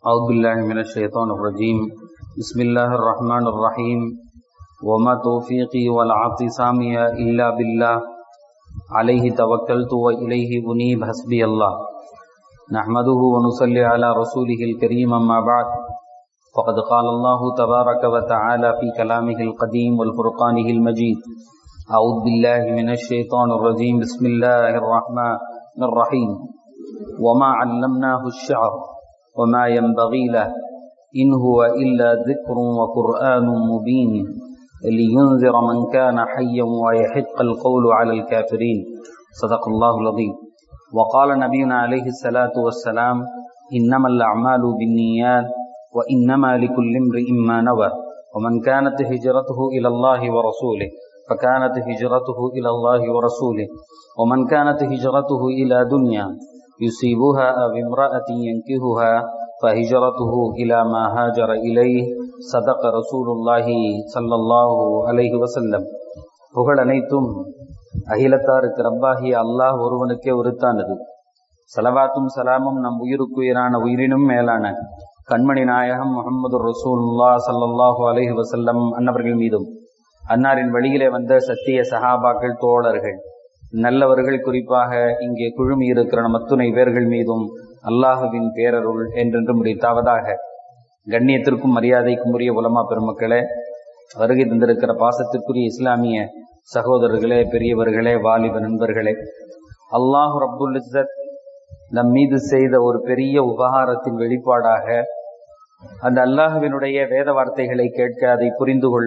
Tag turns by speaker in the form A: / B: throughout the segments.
A: أعوذ بالله من الشيطان الرجيم بسم الله الرحمن الرحيم وما توفيقي ولا اعتصامي إلا بالله عليه توكلت وإليه أنيب حسبي الله نحمده ونصلي على رسوله الكريم أما بعد فقد قال الله تبارك وتعالى في كلامه القديم والفرقانه المجيد أعوذ بالله من الشيطان الرجيم بسم الله الرحمن الرحيم وما علمناه الشعر وما ينبغي له إن هو إلا ذكر وقرآن مبين لينذر من كان حيا ويحق القول على الكافرين صدق الله العظيم وقال نبينا عليه الصلاة والسلام إنما الأعمال بالنيات وإنما لكل امرئ ما نوى ومن كانت هجرته إلى الله ورسوله فكانت هجرته إلى الله ورسوله ومن كانت هجرته إلى دنيا يصيبها أو امرأة ينكهها فهجرته إلى ما هاجر إليه صدق رسول الله صلى الله عليه وسلم புகழ் அனைத்தும் அகிலத்தாருக்கு ரப்பாகிய அல்லாஹ் ஒருவனுக்கே உருத்தானது சலவாத்தும் சலாமும் நம் உயிருக்குயிரான உயிரினும் மேலான கண்மணி நாயகம் முகமது ரசூல்லா சல்லாஹூ அலஹி வசல்லம் அன்னவர்கள் மீதும் அன்னாரின் வழியிலே வந்த சத்திய சஹாபாக்கள் தோழர்கள் நல்லவர்கள் குறிப்பாக இங்கே குழுமி இருக்கிற மத்துணை பேர்கள் மீதும் அல்லாஹுவின் பேரருள் என்றென்றும் முடித்தாவதாக கண்ணியத்திற்கும் மரியாதைக்கும் உரிய உலமா பெருமக்களே வருகை தந்திருக்கிற பாசத்திற்குரிய இஸ்லாமிய சகோதரர்களே பெரியவர்களே வாலிப நண்பர்களே அல்லாஹு ரப்புல் இஸ்ஸத் நம் மீது செய்த ஒரு பெரிய உபகாரத்தின் வெளிப்பாடாக அந்த அல்லாஹுவினுடைய வேத வார்த்தைகளை கேட்க அதை புரிந்து கொள்ள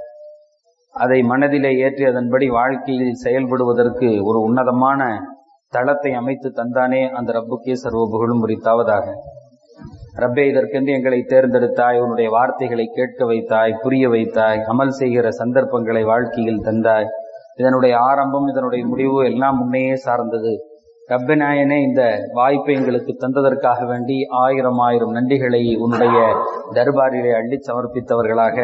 A: அதை மனதிலே ஏற்றி அதன்படி வாழ்க்கையில் செயல்படுவதற்கு ஒரு உன்னதமான தளத்தை அமைத்து தந்தானே அந்த ரப்புக்கே சர்வ புகழும் முறித்தாவதாக ரப்பே இதற்கென்று எங்களை தேர்ந்தெடுத்தாய் உன்னுடைய வார்த்தைகளை கேட்க வைத்தாய் புரிய வைத்தாய் அமல் செய்கிற சந்தர்ப்பங்களை வாழ்க்கையில் தந்தாய் இதனுடைய ஆரம்பம் இதனுடைய முடிவு எல்லாம் முன்னையே சார்ந்தது ரப்பநாயனே இந்த வாய்ப்பை எங்களுக்கு தந்ததற்காக வேண்டி ஆயிரம் ஆயிரம் நன்றிகளை உன்னுடைய தர்பாரிலே அள்ளி சமர்ப்பித்தவர்களாக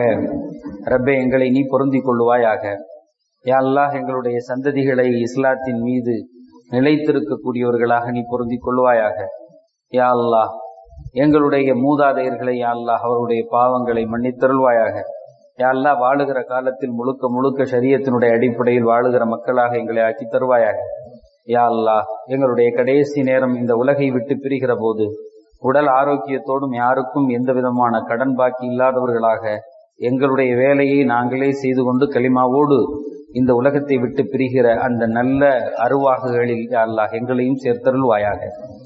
A: ரப்பே எங்களை நீ பொருந்திக் கொள்ளுவாயாக யாழ்லாஹ் எங்களுடைய சந்ததிகளை இஸ்லாத்தின் மீது நிலைத்திருக்கக்கூடியவர்களாக நீ பொருந்திக் கொள்வாயாக யா அல்லாஹ் எங்களுடைய மூதாதையர்களை யாழ்லாஹ் அவருடைய பாவங்களை மன்னித்தருள்வாயாக யாழ்லா வாழுகிற காலத்தில் முழுக்க முழுக்க சரியத்தினுடைய அடிப்படையில் வாழுகிற மக்களாக எங்களை ஆக்கி தருவாயாக யா அல்லாஹ் எங்களுடைய கடைசி நேரம் இந்த உலகை விட்டு பிரிகிற போது உடல் ஆரோக்கியத்தோடும் யாருக்கும் எந்த விதமான கடன் பாக்கி இல்லாதவர்களாக எங்களுடைய வேலையை நாங்களே செய்து கொண்டு களிமாவோடு இந்த உலகத்தை விட்டு பிரிகிற அந்த நல்ல அருவாகுகளில் யாழ்லாஹ் எங்களையும் சேர்த்தருள்வாயாக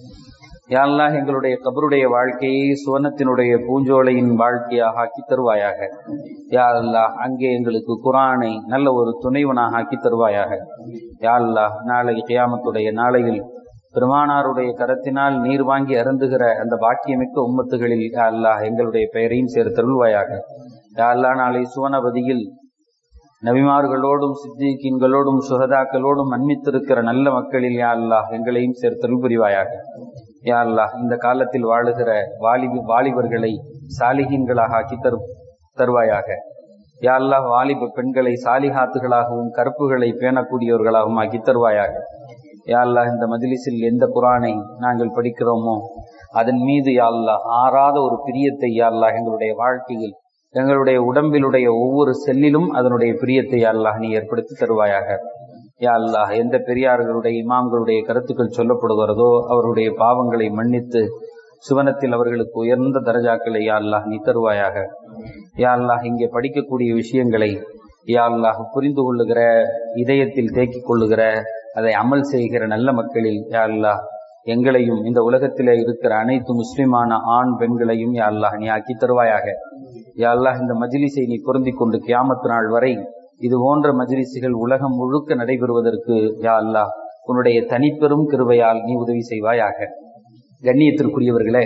A: யாழ்லாஹ் எங்களுடைய கபருடைய வாழ்க்கையை சுவனத்தினுடைய பூஞ்சோலையின் வாழ்க்கையாக ஆக்கி தருவாயாக யா அல்லாஹ் அங்கே எங்களுக்கு குரானை நல்ல ஒரு துணைவனாக ஆக்கி தருவாயாக யா அல்லாஹ் நாளை கியாமத்துடைய நாளையில் பெருமானாருடைய கரத்தினால் நீர் வாங்கி அருந்துகிற அந்த பாக்கியமிக்க உம்மத்துகளில் யா அல்லாஹ் எங்களுடைய பெயரையும் சேர்த்தருள்வாயாக யா அல்லாஹ் நாளை சுவனபதியில் நபிமார்களோடும் சித்திகீன்களோடும் சுகதாக்களோடும் மன்னித்திருக்கிற நல்ல மக்களில் யா அல்லாஹ் எங்களையும் சேர்த்தருள் புரிவாயாக யா அல்லாஹ் இந்த காலத்தில் வாழுகிற வாலிப வாலிபர்களை சாலிகீன்களாக ஆக்கி தரு தருவாயாக யா அல்லாஹ் வாலிப பெண்களை சாலிஹாத்துகளாகவும் கருப்புகளை பேணக்கூடியவர்களாகவும் ஆக்கி தருவாயாக யா அல்லாஹ் இந்த மஜிலிஸில் எந்த குரானை நாங்கள் படிக்கிறோமோ அதன் மீது யா அல்லாஹ் ஆறாத ஒரு பிரியத்தை யா அல்லாஹ் எங்களுடைய வாழ்க்கையில் எங்களுடைய உடம்பிலுடைய ஒவ்வொரு செல்லிலும் அதனுடைய பிரியத்தை யா அல்லாஹ் நீ ஏற்படுத்தி தருவாயாக யா அல்லாஹ் எந்த பெரியார்களுடைய இமாம்களுடைய கருத்துக்கள் சொல்லப்படுகிறதோ அவருடைய பாவங்களை மன்னித்து சுவனத்தில் அவர்களுக்கு உயர்ந்த தரஜாக்களை யா அல்லாஹ் நீ தருவாயாக யா அல்லாஹ் இங்கே படிக்கக்கூடிய விஷயங்களை யா அல்லாஹ் புரிந்து கொள்ளுகிற இதயத்தில் தேக்கிக் கொள்ளுகிற அதை அமல் செய்கிற நல்ல மக்களில் யா அல்லாஹ் எங்களையும் இந்த உலகத்திலே இருக்கிற அனைத்து முஸ்லிமான ஆண் பெண்களையும் யா அல்லாஹ் நீ ஆக்கி தருவாயாக யா அல்லாஹ் இந்த மஜிலிஸை நீ பொருந்திக் கொண்டு கியாமத்து நாள் வரை இது போன்ற மஜிலிசுகள் உலகம் முழுக்க நடைபெறுவதற்கு யா அல்லாஹ் உன்னுடைய தனிப்பெரும் கிருவையால் நீ உதவி செய்வாயாக கண்ணியத்திற்குரியவர்களே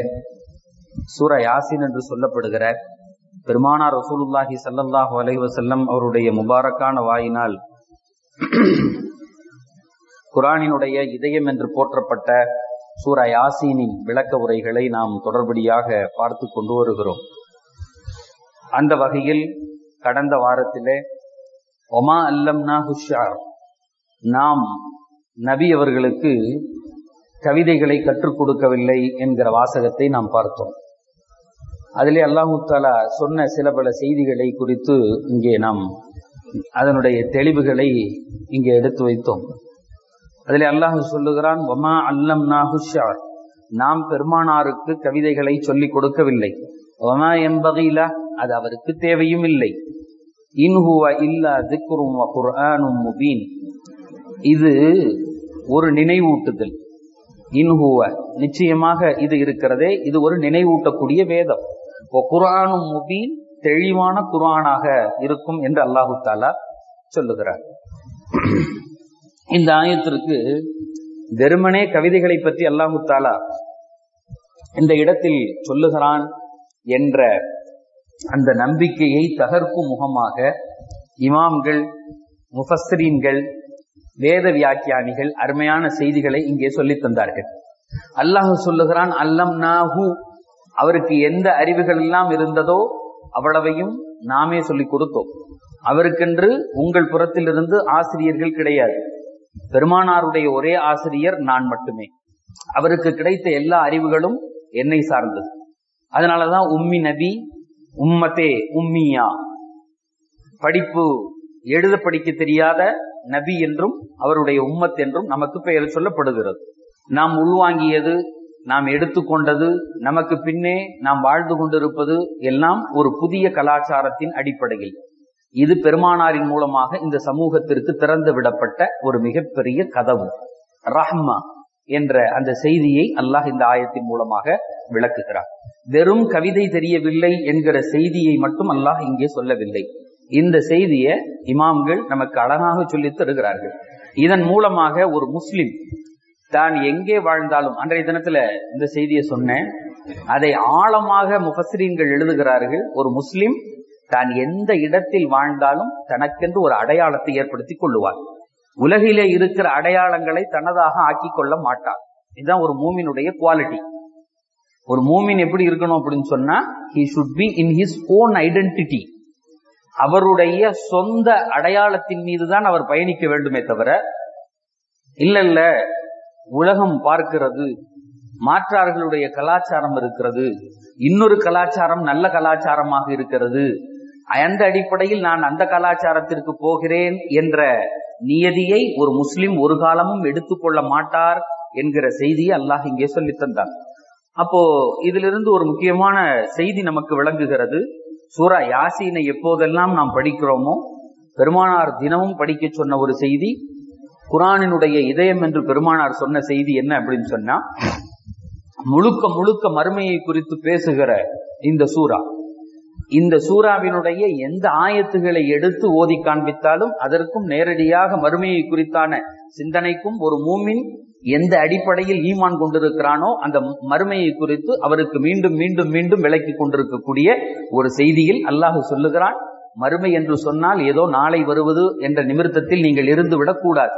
A: சூர யாசின் என்று சொல்லப்படுகிற பெருமானார் ரசூலுல்லாஹி சல்லல்லாஹு அலைஹி வஸல்லம் அவருடைய முபாரக்கான வாயினால் குரானினுடைய இதயம் என்று போற்றப்பட்ட சூரா யாசீனின் விளக்க உரைகளை நாம் தொடர்படியாக பார்த்து கொண்டு வருகிறோம் அந்த வகையில் கடந்த வாரத்திலே ஒமா அல்லம்னா ஹுஷார் நாம் நபி அவர்களுக்கு கவிதைகளை கற்றுக் கொடுக்கவில்லை என்கிற வாசகத்தை நாம் பார்த்தோம் அதிலே அல்லாஹு தாலா சொன்ன சில பல செய்திகளை குறித்து இங்கே நாம் அதனுடைய தெளிவுகளை இங்கே எடுத்து வைத்தோம் அதில் அல்லாஹ் சொல்லுகிறான் ஒமா அல்லம் நாஹுஷார் நாம் பெருமானாருக்கு கவிதைகளை சொல்லிக் கொடுக்கவில்லை ஒமா என்பகையில அது அவருக்கு தேவையும் இல்லை இன்ஹுவ இல்லா திக்ரும் குர்ஆனும் முபீன் இது ஒரு நினைவூட்டுதல் இன்ஹுவ நிச்சயமாக இது இருக்கிறதே இது ஒரு நினைவூட்டக்கூடிய வேதம் குர்ஆனும் முபீன் தெளிவான குர்ஆனாக இருக்கும் என்று அல்லாஹு தாலா சொல்லுகிறார் இந்த ஆயத்திற்கு வெறுமனே கவிதைகளை பற்றி அல்லாஹு தாலா இந்த இடத்தில் சொல்லுகிறான் என்ற அந்த நம்பிக்கையை தகர்க்கும் முகமாக இமாம்கள் முஃபஸ்ரீன்கள் வேத வியாக்கியானிகள் அருமையான செய்திகளை இங்கே சொல்லித் தந்தார்கள் அல்லாஹு சொல்லுகிறான் அல்லம் நாஹு அவருக்கு எந்த அறிவுகள் எல்லாம் இருந்ததோ அவ்வளவையும் நாமே சொல்லிக் கொடுத்தோம் அவருக்கென்று உங்கள் புறத்திலிருந்து ஆசிரியர்கள் கிடையாது பெருமானாருடைய ஒரே ஆசிரியர் நான் மட்டுமே அவருக்கு கிடைத்த எல்லா அறிவுகளும் என்னை சார்ந்தது அதனாலதான் உம்மி நபி உம்மத்தே உம்மியா படிப்பு எழுத படிக்க தெரியாத நபி என்றும் அவருடைய உம்மத் என்றும் நமக்கு பெயர் சொல்லப்படுகிறது நாம் உள்வாங்கியது நாம் எடுத்துக்கொண்டது நமக்கு பின்னே நாம் வாழ்ந்து கொண்டிருப்பது எல்லாம் ஒரு புதிய கலாச்சாரத்தின் அடிப்படையில் இது பெருமானாரின் மூலமாக இந்த சமூகத்திற்கு திறந்து விடப்பட்ட ஒரு மிகப்பெரிய கதவு ரஹ்மா என்ற அந்த செய்தியை அல்லாஹ் இந்த ஆயத்தின் மூலமாக விளக்குகிறார் வெறும் கவிதை தெரியவில்லை என்கிற செய்தியை மட்டும் அல்லாஹ் இங்கே சொல்லவில்லை இந்த செய்தியை இமாம்கள் நமக்கு அழகாக சொல்லித் தருகிறார்கள் இதன் மூலமாக ஒரு முஸ்லிம் தான் எங்கே வாழ்ந்தாலும் அன்றைய தினத்துல இந்த செய்தியை சொன்னேன் அதை ஆழமாக முஃபஸ்ரீன்கள் எழுதுகிறார்கள் ஒரு முஸ்லிம் தான் எந்த இடத்தில் வாழ்ந்தாலும் தனக்கென்று ஒரு அடையாளத்தை ஏற்படுத்திக் கொள்ளுவார் உலகிலே இருக்கிற அடையாளங்களை தனதாக ஆக்கி கொள்ள மாட்டார் இதுதான் ஒரு மூமினுடைய குவாலிட்டி ஒரு மூமின் எப்படி இருக்கணும் அப்படின்னு சொன்னா he should be in his own identity அவருடைய சொந்த அடையாளத்தின் மீதுதான் அவர் பயணிக்க வேண்டுமே தவிர இல்ல இல்ல உலகம் பார்க்கிறது மாற்றார்களுடைய கலாச்சாரம் இருக்கிறது இன்னொரு கலாச்சாரம் நல்ல கலாச்சாரமாக இருக்கிறது அந்த அடிப்படையில் நான் அந்த கலாச்சாரத்திற்கு போகிறேன் என்ற நியதியை ஒரு முஸ்லிம் ஒரு காலமும் எடுத்துக்கொள்ள மாட்டார் என்கிற செய்தியை அல்லாஹ் இங்கே சொல்லி தந்தான் அப்போ இதிலிருந்து ஒரு முக்கியமான செய்தி நமக்கு விளங்குகிறது சூரா யாசீனை எப்போதெல்லாம் நாம் படிக்கிறோமோ பெருமானார் தினமும் படிக்க சொன்ன ஒரு செய்தி குரானினுடைய இதயம் என்று பெருமானார் சொன்ன செய்தி என்ன அப்படின்னு சொன்னா முழுக்க முழுக்க மறுமையை குறித்து பேசுகிற இந்த சூரா இந்த சூறாவினுடைய எந்த ஆயத்துகளை எடுத்து ஓதி காண்பித்தாலும் அதற்கும் நேரடியாக மறுமையை குறித்தான சிந்தனைக்கும் ஒரு மூமின் எந்த அடிப்படையில் ஈமான் கொண்டிருக்கிறானோ அந்த மறுமையை குறித்து அவருக்கு மீண்டும் மீண்டும் மீண்டும் விளக்கி கொண்டிருக்கக்கூடிய ஒரு செய்தியில் அல்லாஹு சொல்லுகிறான் மறுமை என்று சொன்னால் ஏதோ நாளை வருவது என்ற நிமித்தத்தில் நீங்கள் இருந்து விடக்கூடாது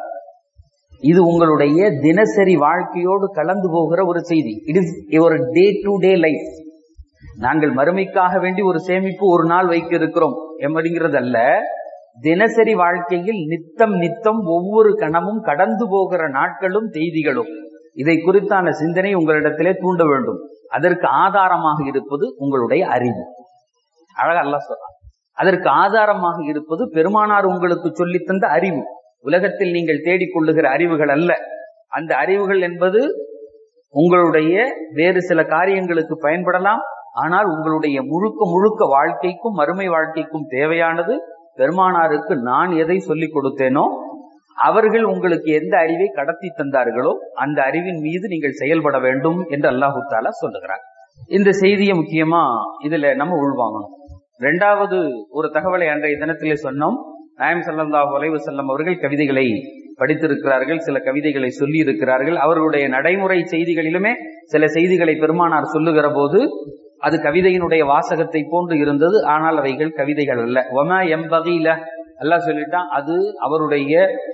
A: இது உங்களுடைய தினசரி வாழ்க்கையோடு கலந்து போகிற ஒரு செய்தி இட் இஸ் ஒரு டே டு டே லைஃப் நாங்கள் மறுமைக்காக வேண்டி ஒரு சேமிப்பு ஒரு நாள் வைக்க இருக்கிறோம் அப்படிங்கிறது அல்ல தினசரி வாழ்க்கையில் நித்தம் நித்தம் ஒவ்வொரு கணமும் கடந்து போகிற நாட்களும் செய்திகளும் இதை குறித்தான சிந்தனை உங்களிடத்திலே தூண்ட வேண்டும் அதற்கு ஆதாரமாக இருப்பது உங்களுடைய அறிவு அழகா அல்ல சொல்றான் அதற்கு ஆதாரமாக இருப்பது பெருமானார் உங்களுக்கு சொல்லித்தந்த அறிவு உலகத்தில் நீங்கள் தேடிக்கொள்ளுகிற அறிவுகள் அல்ல அந்த அறிவுகள் என்பது உங்களுடைய வேறு சில காரியங்களுக்கு பயன்படலாம் ஆனால் உங்களுடைய முழுக்க முழுக்க வாழ்க்கைக்கும் மறுமை வாழ்க்கைக்கும் தேவையானது பெருமானாருக்கு நான் எதை சொல்லிக் கொடுத்தேனோ அவர்கள் உங்களுக்கு எந்த அறிவை கடத்தி தந்தார்களோ அந்த அறிவின் மீது நீங்கள் செயல்பட வேண்டும் என்று அல்லாஹு தாலா சொல்லுகிறார் இந்த செய்தியை முக்கியமா இதுல நம்ம உள்வாங்கணும் ரெண்டாவது ஒரு தகவலை அன்றைய தினத்திலே சொன்னோம் நாயம் சல்லாஹூ அலைவு செல்லம் அவர்கள் கவிதைகளை படித்திருக்கிறார்கள் சில கவிதைகளை சொல்லி இருக்கிறார்கள் அவர்களுடைய நடைமுறை செய்திகளிலுமே சில செய்திகளை பெருமானார் சொல்லுகிற போது அது கவிதையினுடைய வாசகத்தை போன்று இருந்தது ஆனால் அவைகள் கவிதைகள் அல்ல ஒம எம்பகையில எல்லாம் சொல்லிட்டான் அது அவருடைய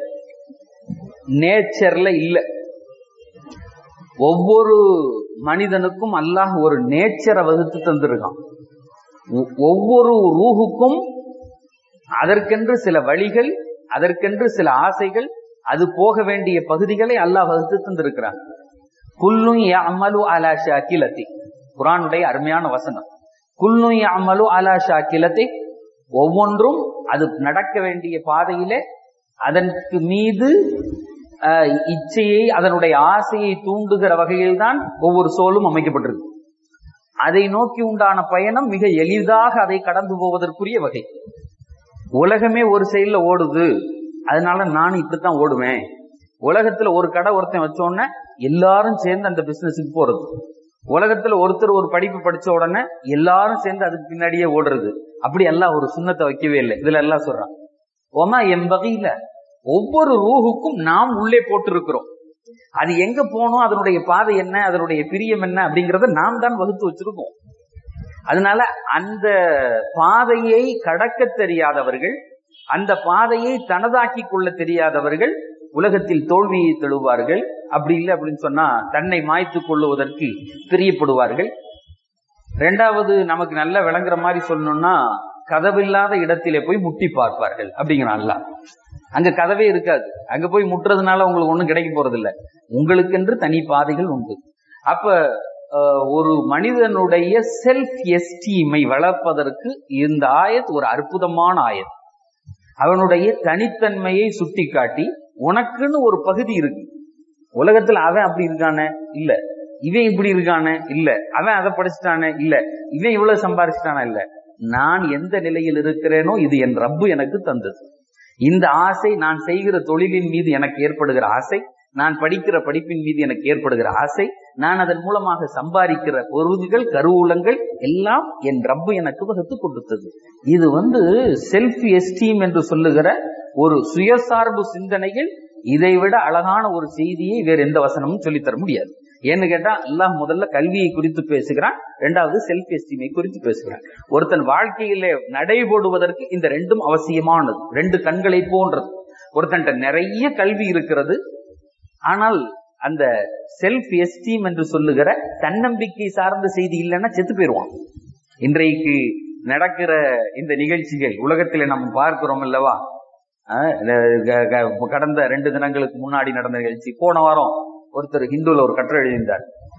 A: நேச்சர்ல இல்ல ஒவ்வொரு மனிதனுக்கும் அல்லாஹ் ஒரு நேச்சரை வகுத்து தந்திருக்கான் ஒவ்வொரு ரூஹுக்கும் அதற்கென்று சில வழிகள் அதற்கென்று சில ஆசைகள் அது போக வேண்டிய பகுதிகளை அல்லாஹ் வகுத்து தந்திருக்கிறான் குல்லும் அமலு அலா ஷாக்கிலத்தி குரானுடைய அருமையான வசனம் குல்னு அமலு அலா ஷாக்கிலத்தை ஒவ்வொன்றும் அது நடக்க வேண்டிய பாதையிலே அதற்கு மீது அஹ், இச்சையை அதனுடைய ஆசையை தூண்டுகிற வகையில் தான் ஒவ்வொரு சோலும் அமைக்கப்பட்டிருக்கு அதை நோக்கி உண்டான பயணம் மிக எளிதாக அதை கடந்து போவதற்குரிய வகை உலகமே ஒரு சைடுல ஓடுது அதனால நானும் இப்படித்தான் ஓடுவேன் உலகத்துல ஒரு கடை ஒருத்தன் வச்ச உடனே எல்லாரும் சேர்ந்து அந்த பிசினஸுக்கு போறது உலகத்துல ஒருத்தர் ஒரு படிப்பு படிச்ச உடனே எல்லாரும் சேர்ந்து அதுக்கு பின்னாடியே ஓடுறது அப்படி எல்லாம் ஒரு சுண்ணத்தை வைக்கவே இல்லை இதுல எல்லாம் சொல்றான் ஓமா என் வகையில ஒவ்வொரு ரூஹுக்கும் நாம் உள்ளே போட்டிருக்கிறோம் அது எங்க போகணும் அதனுடைய பாதை என்ன அதனுடைய பிரியம் என்ன அப்படிங்கறத நாம் தான் வகுத்து வச்சிருக்கோம் அதனால அந்த பாதையை கடக்க தெரியாதவர்கள் அந்த பாதையை தனதாக்கி கொள்ள தெரியாதவர்கள் உலகத்தில் தோல்வியை தழுவார்கள் அப்படி இல்லை அப்படின்னு சொன்னா தன்னை மாய்த்துக் கொள்ளுவதற்கு பிரியப்படுவார்கள் ரெண்டாவது நமக்கு நல்லா விளங்குற மாதிரி சொல்லணும்னா கதவில்லாத இடத்திலே போய் முட்டி பார்ப்பார்கள் அப்படிங்கிறான் அல்லாஹ் அங்க கதவே இருக்காது அங்க போய் முட்டுறதுனால உங்களுக்கு ஒண்ணும் கிடைக்க போறது இல்ல உங்களுக்கென்று தனி பாதைகள் உண்டு அப்ப அஹ், ஒரு மனிதனுடைய செல்ஃப் எஸ்டீமை வளர்ப்பதற்கு இந்த ஆயத் ஒரு அற்புதமான ஆயத் அவனுடைய தனித்தன்மையை சுட்டிக்காட்டி உனக்குன்னு ஒரு பகுதி இருக்கு உலகத்துல அவன் அப்படி இருக்கானே இல்ல இவன் இப்படி இருக்கானே இல்ல அவன் அதை படிச்சுட்டானே இல்ல இவன் இவ்வளவு சம்பாரிச்சிட்டானா இல்ல நான் எந்த நிலையில் இருக்கிறேனோ இது என் ரப்பு எனக்கு தந்தது இந்த ஆசை நான் செய்கிற தொழிலின் மீது எனக்கு ஏற்படுகிற ஆசை நான் படிக்கிற படிப்பின் மீது எனக்கு ஏற்படுகிற ஆசை நான் அதன் மூலமாக சம்பாதிக்கிற பொருள்கள் கருவூலங்கள் எல்லாம் என் ரப்பு எனக்கு வகுத்து கொடுத்தது இது வந்து செல்ஃப் எஸ்டீம் என்று சொல்லுகிற ஒரு சுயசார்பு சிந்தனையில் இதைவிட அழகான ஒரு செய்தியை வேற எந்த வசனமும் சொல்லித்தர முடியாது ஏன்னு கேட்டா அல்லாஹ் முதல்ல கல்வியை குறித்து பேசுகிறான் இரண்டாவது செல்ஃப் எஸ்டீமை குறித்து பேசுகிறான் ஒருத்தன் வாழ்க்கையிலே நடைபோடுவதற்கு இந்த ரெண்டும் அவசியமானது ரெண்டு கண்களை போன்றது ஒருத்தன்ட்ட நிறைய கல்வி இருக்கிறது ஆனால் அந்த செல்ஃப் எஸ்டீம் என்று சொல்லுகிற தன்னம்பிக்கை சார்ந்த செய்தி இல்லைன்னா செத்து போயிடுவான் இன்றைக்கு நடக்கிற இந்த நிகழ்ச்சிகள் உலகத்தில் நம்ம பார்க்கிறோம் அல்லவா அஹ் க- க- கடந்த ரெண்டு தினங்களுக்கு முன்னாடி நடந்த நிகழ்ச்சி போன வாரம் ஒருத்தர் ஹிந்துல ஒரு கட்டுரை எழுதியிருந்தார்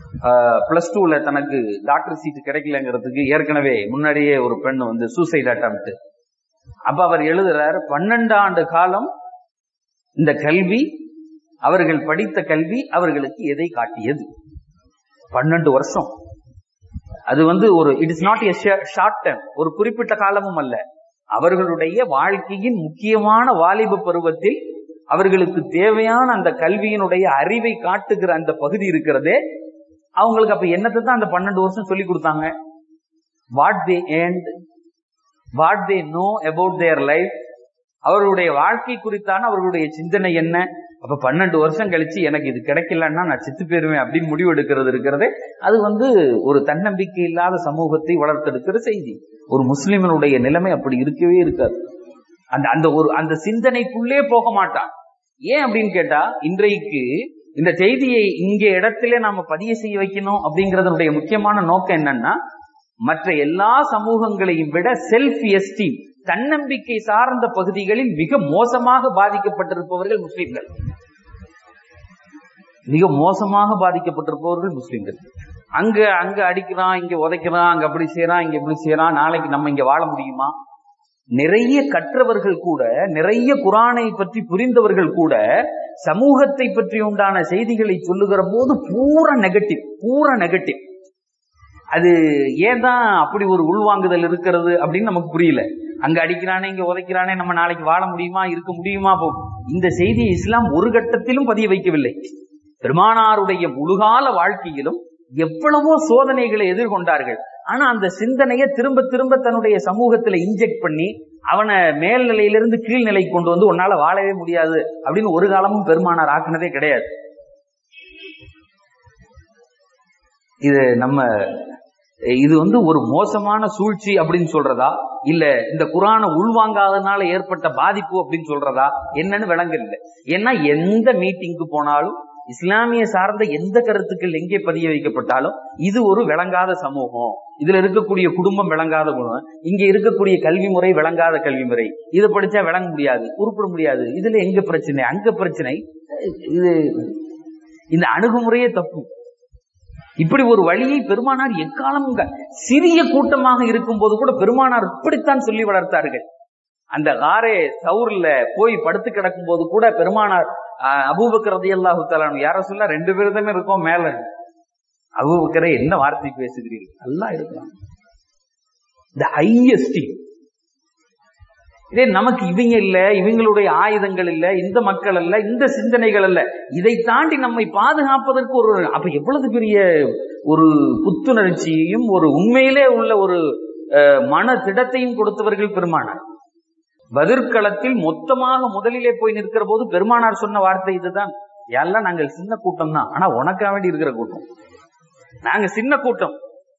A: பிளஸ் டூல தனக்கு டாக்டர் சீட் கிடைக்கலங்கிறதுக்கு ஏற்கனவே முன்னாடியே ஒரு பெண் வந்து சூசைட் அட்டம்ப்ட் அப்ப அவர் எழுதுறார் பன்னெண்டு ஆண்டு காலம் இந்த கல்வி அவர்கள் படித்த கல்வி அவர்களுக்கு எதை காட்டியது பன்னெண்டு வருஷம் அது வந்து ஒரு it is not a short time ஒரு குறிப்பிட்ட காலமும் அல்ல அவர்களுடைய வாழ்க்கையின் முக்கியமான வாலிப பருவத்தில் அவர்களுக்கு தேவையான அந்த கல்வியினுடைய அறிவை காட்டுகிற அந்த பகுதி இருக்கிறதே அவங்களுக்கு அப்ப என்னத்தை தான் அந்த பன்னெண்டு வருஷம் சொல்லி கொடுத்தாங்க what they and what they know about their life அவர்களுடைய வாழ்க்கை குறித்தான அவர்களுடைய சிந்தனை என்ன அப்ப பன்னெண்டு வருஷம் கழிச்சு எனக்கு இது கிடைக்கலன்னா நான் செத்து போயிருவேன் அப்படின்னு முடிவு எடுக்கிறது இருக்கிறதே அது வந்து ஒரு தன்னம்பிக்கை இல்லாத சமூகத்தை வளர்த்தெடுக்கிற செய்தி ஒரு முஸ்லிமனுடைய நிலைமை அப்படி இருக்கவே இருக்காது அந்த அந்த ஒரு அந்த சிந்தனைக்குள்ளே போக மாட்டான் ஏன் அப்படின்னு கேட்டா இன்றைக்கு இந்த செய்தியை இங்க இடத்திலே நாம பதிய செய்ய வைக்கணும் அப்படிங்கறதனுடைய முக்கியமான நோக்கம் என்னன்னா மற்ற எல்லா சமூகங்களையும் விட செல்ஃப் எஸ்டீம் தன்னம்பிக்கை சார்ந்த பகுதிகளில் மிக மோசமாக பாதிக்கப்பட்டிருப்பவர்கள் முஸ்லிம்கள் மிக மோசமாக பாதிக்கப்பட்டிருப்பவர்கள் முஸ்லிம்கள் அங்க அங்க அடிக்கிறான் இங்க உதைக்கிறான் அங்க அப்படி செய்யறான் இங்க இப்படி செய்யறான் நாளைக்கு நம்ம இங்க வாழ முடியுமா நிறைய கற்றவர்கள் கூட நிறைய குரானை பற்றி புரிந்தவர்கள் கூட சமூகத்தை பற்றி உண்டான செய்திகளை சொல்லுகிற போது பூரா நெகட்டிவ் பூரா நெகட்டிவ் அது ஏன் தான் அப்படி ஒரு உள்வாங்குதல் இருக்கிறது அப்படின்னு நமக்கு புரியல அங்க அடிக்கிறானே இங்க உதைக்கிறானே நம்ம நாளைக்கு வாழ முடியுமா இருக்க முடியுமா போ இந்த செய்தியை இஸ்லாம் ஒரு கட்டத்திலும் பதிய வைக்கவில்லை பெருமானாருடைய முழுகால வாழ்க்கையிலும் எவ்வளவோ சோதனைகளை எதிர்கொண்டார்கள் ஆனா அந்த சிந்தனையை திரும்ப திரும்ப தன்னுடைய சமூகத்துல இன்ஜெக்ட் பண்ணி அவனை மேல்நிலையிலிருந்து கீழ்நிலை கொண்டு வந்து உன்னால வாழவே முடியாது அப்படின்னு ஒரு காலமும் பெருமானார் ஆக்குனதே கிடையாது இது நம்ம இது வந்து ஒரு மோசமான சூழ்ச்சி அப்படின்னு சொல்றதா இல்ல இந்த குரானை உள்வாங்காதனால ஏற்பட்ட பாதிப்பு அப்படின்னு சொல்றதா என்னன்னு விளங்கல ஏன்னா எந்த மீட்டிங்க்கு போனாலும் இஸ்லாமிய சார்ந்த எந்த கருத்துக்கள் எங்கே பதிய வைக்கப்பட்டாலும் இது ஒரு விளங்காத சமூகம் இதுல இருக்கக்கூடிய குடும்பம் விளங்காத குணம் இங்க இருக்கக்கூடிய கல்வி முறை விளங்காத கல்வி முறை இதை படிச்சா விளங்க முடியாது உருப்பிட முடியாது இதுல எங்க பிரச்சனை அங்க பிரச்சனை இது இந்த அணுகுமுறையே தப்பு இப்படி ஒரு வழியை பெருமானார் எக்காலம் சிறிய கூட்டமாக இருக்கும் போது கூட பெருமானார் இப்படித்தான் சொல்லி வளர்த்தார்கள் அந்த காரே சவுர்ல போய் படுத்து கிடக்கும் போது கூட பெருமானார் அபூபக்கரதி அல்லாஹு தலானு யார சொல்ல ரெண்டு பேரும் தானே இருக்கோம் மேல அபூபக்கரே என்ன வார்த்தை பேசுகிறீர்கள் நல்லா இருக்கலாம் த ஹையஸ்ட் இதே நமக்கு இவங்க இல்ல இவங்களுடைய ஆயுதங்கள் இல்ல இந்த மக்கள் அல்ல இந்த சிந்தனைகள் அல்ல இதை தாண்டி நம்மை பாதுகாப்பதற்கு ஒரு அப்ப எவ்வளவு பெரிய ஒரு புத்துணர்ச்சியையும் ஒரு உண்மையிலே உள்ள ஒரு மன திடத்தையும் கொடுத்தவர்கள் பெருமானார் பதிர்களத்தில் மொத்தமாக முதலிலே போய் நிற்கிற போது பெருமானார் சொன்ன வார்த்தை இதுதான் எல்லாம் நாங்கள் சின்ன கூட்டம் தான் ஆனா உனக்கா வேண்டி இருக்கிற கூட்டம் நாங்க சின்ன கூட்டம்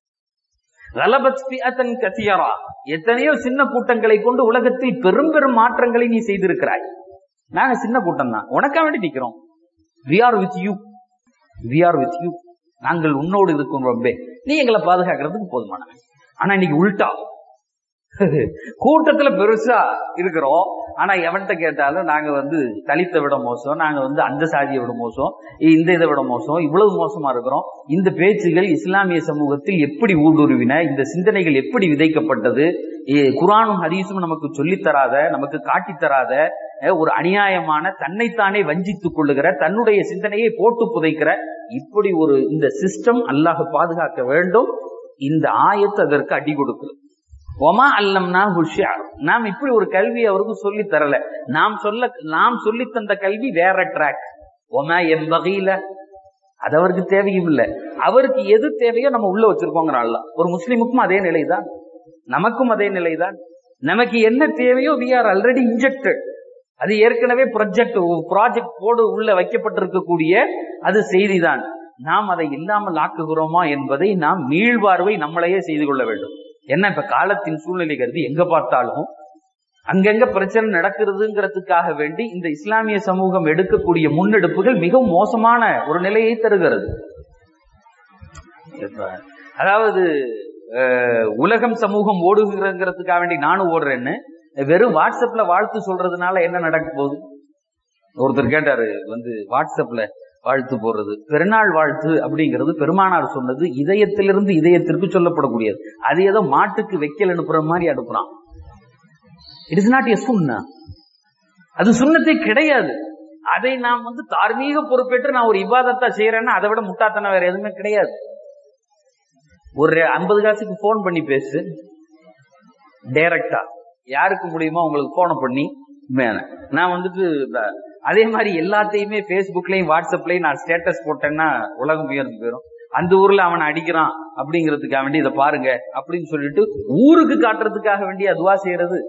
A: கத்தியரா எத்தனையோ சின்ன கூட்டங்களை கொண்டு உலகத்தில் பெரும் பெரும் மாற்றங்களை நீ செய்திருக்கிறாய் நாங்க சின்ன கூட்டம் தான் உனக்கா வேண்டி நிக்கிறோம் we are with you we are with you நாங்கள் உன்னோடு இருக்கும் ரொம்பே நீ எங்களை பாதுகாக்கிறதுக்கு போதுமான ஆனா இன்னைக்கு உள்டா கூட்டத்துல பெருசா இருக்கிறோம் ஆனா எவன்கிட்ட கேட்டாலும் நாங்க வந்து தலித்தை விட மோசம் நாங்க வந்து அந்த சாதியை விட மோசம் இந்த இதை விட மோசம் இவ்வளவு மோசமா இருக்கிறோம் இந்த பேச்சுகள் இஸ்லாமிய சமூகத்தில் எப்படி ஊடுருவின இந்த சிந்தனைகள் எப்படி விதைக்கப்பட்டது குரானும் ஹதீஸும் நமக்கு சொல்லித்தராத நமக்கு காட்டித்தராத ஒரு அநியாயமான தன்னைத்தானே வஞ்சித்துக் கொள்ளுகிற தன்னுடைய சிந்தனையை போட்டு புதைக்கிற இப்படி ஒரு இந்த சிஸ்டம் அல்லாஹ் பாதுகாக்க வேண்டும் இந்த ஆயத்து அதற்கு அடி கொடுக்குது ஒமா அல்லம்னா ஹுஷியார் நாம் இப்படி ஒரு கல்வி அவருக்கு சொல்லி தரல நாம் சொல்ல நாம் சொல்லி தந்த கல்வி வேற ட்ராக் ஒமா எம் வகையில அது அவருக்கு தேவையும் இல்லை அவருக்கு எது தேவையோ நம்ம உள்ள வச்சிருக்கோங்கிற அல்ல ஒரு முஸ்லீமுக்கும் அதே நிலைதான் நமக்கும் அதே நிலைதான் நமக்கு என்ன தேவையோ வி ஆர் ஆல்ரெடி இன்ஜெக்டட் அது ஏற்கனவே ப்ரொஜெக்ட் ப்ராஜெக்ட் போடு உள்ள வைக்கப்பட்டிருக்கக்கூடிய அது செய்திதான் நாம் அதை இல்லாமல் ஆக்குகிறோமா என்பதை நாம் மீள்வார்வை நம்மளையே செய்து கொள்ள வேண்டும் என்ன இப்ப காலத்தின் சூழ்நிலை கருதி எங்க பார்த்தாலும் அங்கங்க பிரச்சனை நடக்கிறதுங்கிறதுக்காக வேண்டி இந்த இஸ்லாமிய சமூகம் எடுக்கக்கூடிய முன்னெடுப்புகள் மிகவும் மோசமான ஒரு நிலையை தருகிறது அதாவது உலகம் சமூகம் ஓடுகிறதுக்காக வேண்டி நானும் ஓடுறேன்னு வெறும் வாட்ஸ்அப்ல வாழ்த்து சொல்றதுனால என்ன நடக்க போகுது ஒருத்தர் கேட்டாரு வந்து வாட்ஸ்அப்ல வாழ்த்து போடுறது பெருநாள் வாழ்த்து அப்படிங்கிறது பெருமானார் சொன்னது இதயத்திலிருந்து இதயத்திற்கு சொல்லப்படக்கூடியது அது ஏதோ மாட்டுக்கு வைக்கல் அனுப்புற மாதிரி அனுப்புறான் இட் இஸ் நாட் எ சுண்ணா அது சுண்ணத்தை கிடையாது அதை நாம் வந்து தார்மீக பொறுப்பேற்று நான் ஒரு இபாதத்தா செய்யறேன்னா அதை விட முட்டாத்தனம் வேற எதுவுமே கிடையாது ஒரு ஐம்பது காசுக்கு போன் பண்ணி பேசு டைரக்டா யாருக்கு முடியுமோ உங்களுக்கு போனை பண்ணி நான் வந்துட்டு அதே மாதிரி எல்லாத்தையுமே பேஸ்புக்லயும் வாட்ஸ்அப்லயும் நான் ஸ்டேட்டஸ் போட்டேன்னா உலகம் உயர்ந்து போயிடும் அந்த ஊர்ல அவனை அடிக்கிறான் அப்படிங்கிறதுக்காக வேண்டி இதை பாருங்க அப்படின்னு சொல்லிட்டு ஊருக்கு காட்டுறதுக்காக வேண்டி அதுவா செய்யறது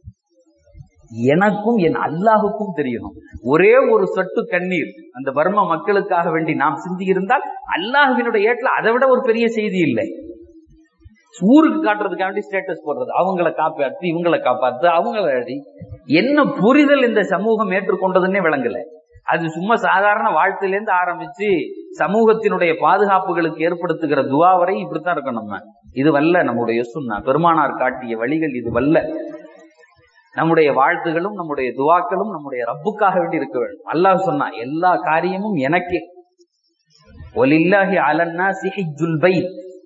A: எனக்கும் என் அல்லாஹுக்கும் தெரியணும் ஒரே ஒரு சொட்டு கண்ணீர் அந்த பர்ம மக்களுக்காக வேண்டி நாம் சிந்தி இருந்தால் அல்லாஹுவினுடைய ஏட்டில் அதை விட ஒரு பெரிய செய்தி இல்லை ஊருக்கு காட்டுறதுக்காக வேண்டி ஸ்டேட்டஸ் போடுறது அவங்களை காப்பாத்து இவங்களை காப்பாத்து அவங்கள அடி என்ன புரிதல் இந்த சமூகம் ஏற்றுக்கொண்டதுன்னே விளங்கல அது சும்மா சாதாரண வாழ்க்கையிலேருந்து ஆரம்பிச்சு சமூகத்தினுடைய பாதுகாப்புகளுக்கு ஏற்படுத்துகிற துவா வரை இப்படித்தான் இருக்கும் நம்ம இது வல்ல நம்முடைய சுண்ணா பெருமானார் காட்டிய வழிகள் இது வல்ல நம்முடைய வாழ்த்துகளும் நம்முடைய துவாக்களும் நம்முடைய ரப்புக்காக வேண்டி இருக்க வேண்டும் அல்லாஹ் சொன்னா எல்லா காரியமும் எனக்கே ஒலில்லாஹி அலன்னா சிஹிஜுல் பைத்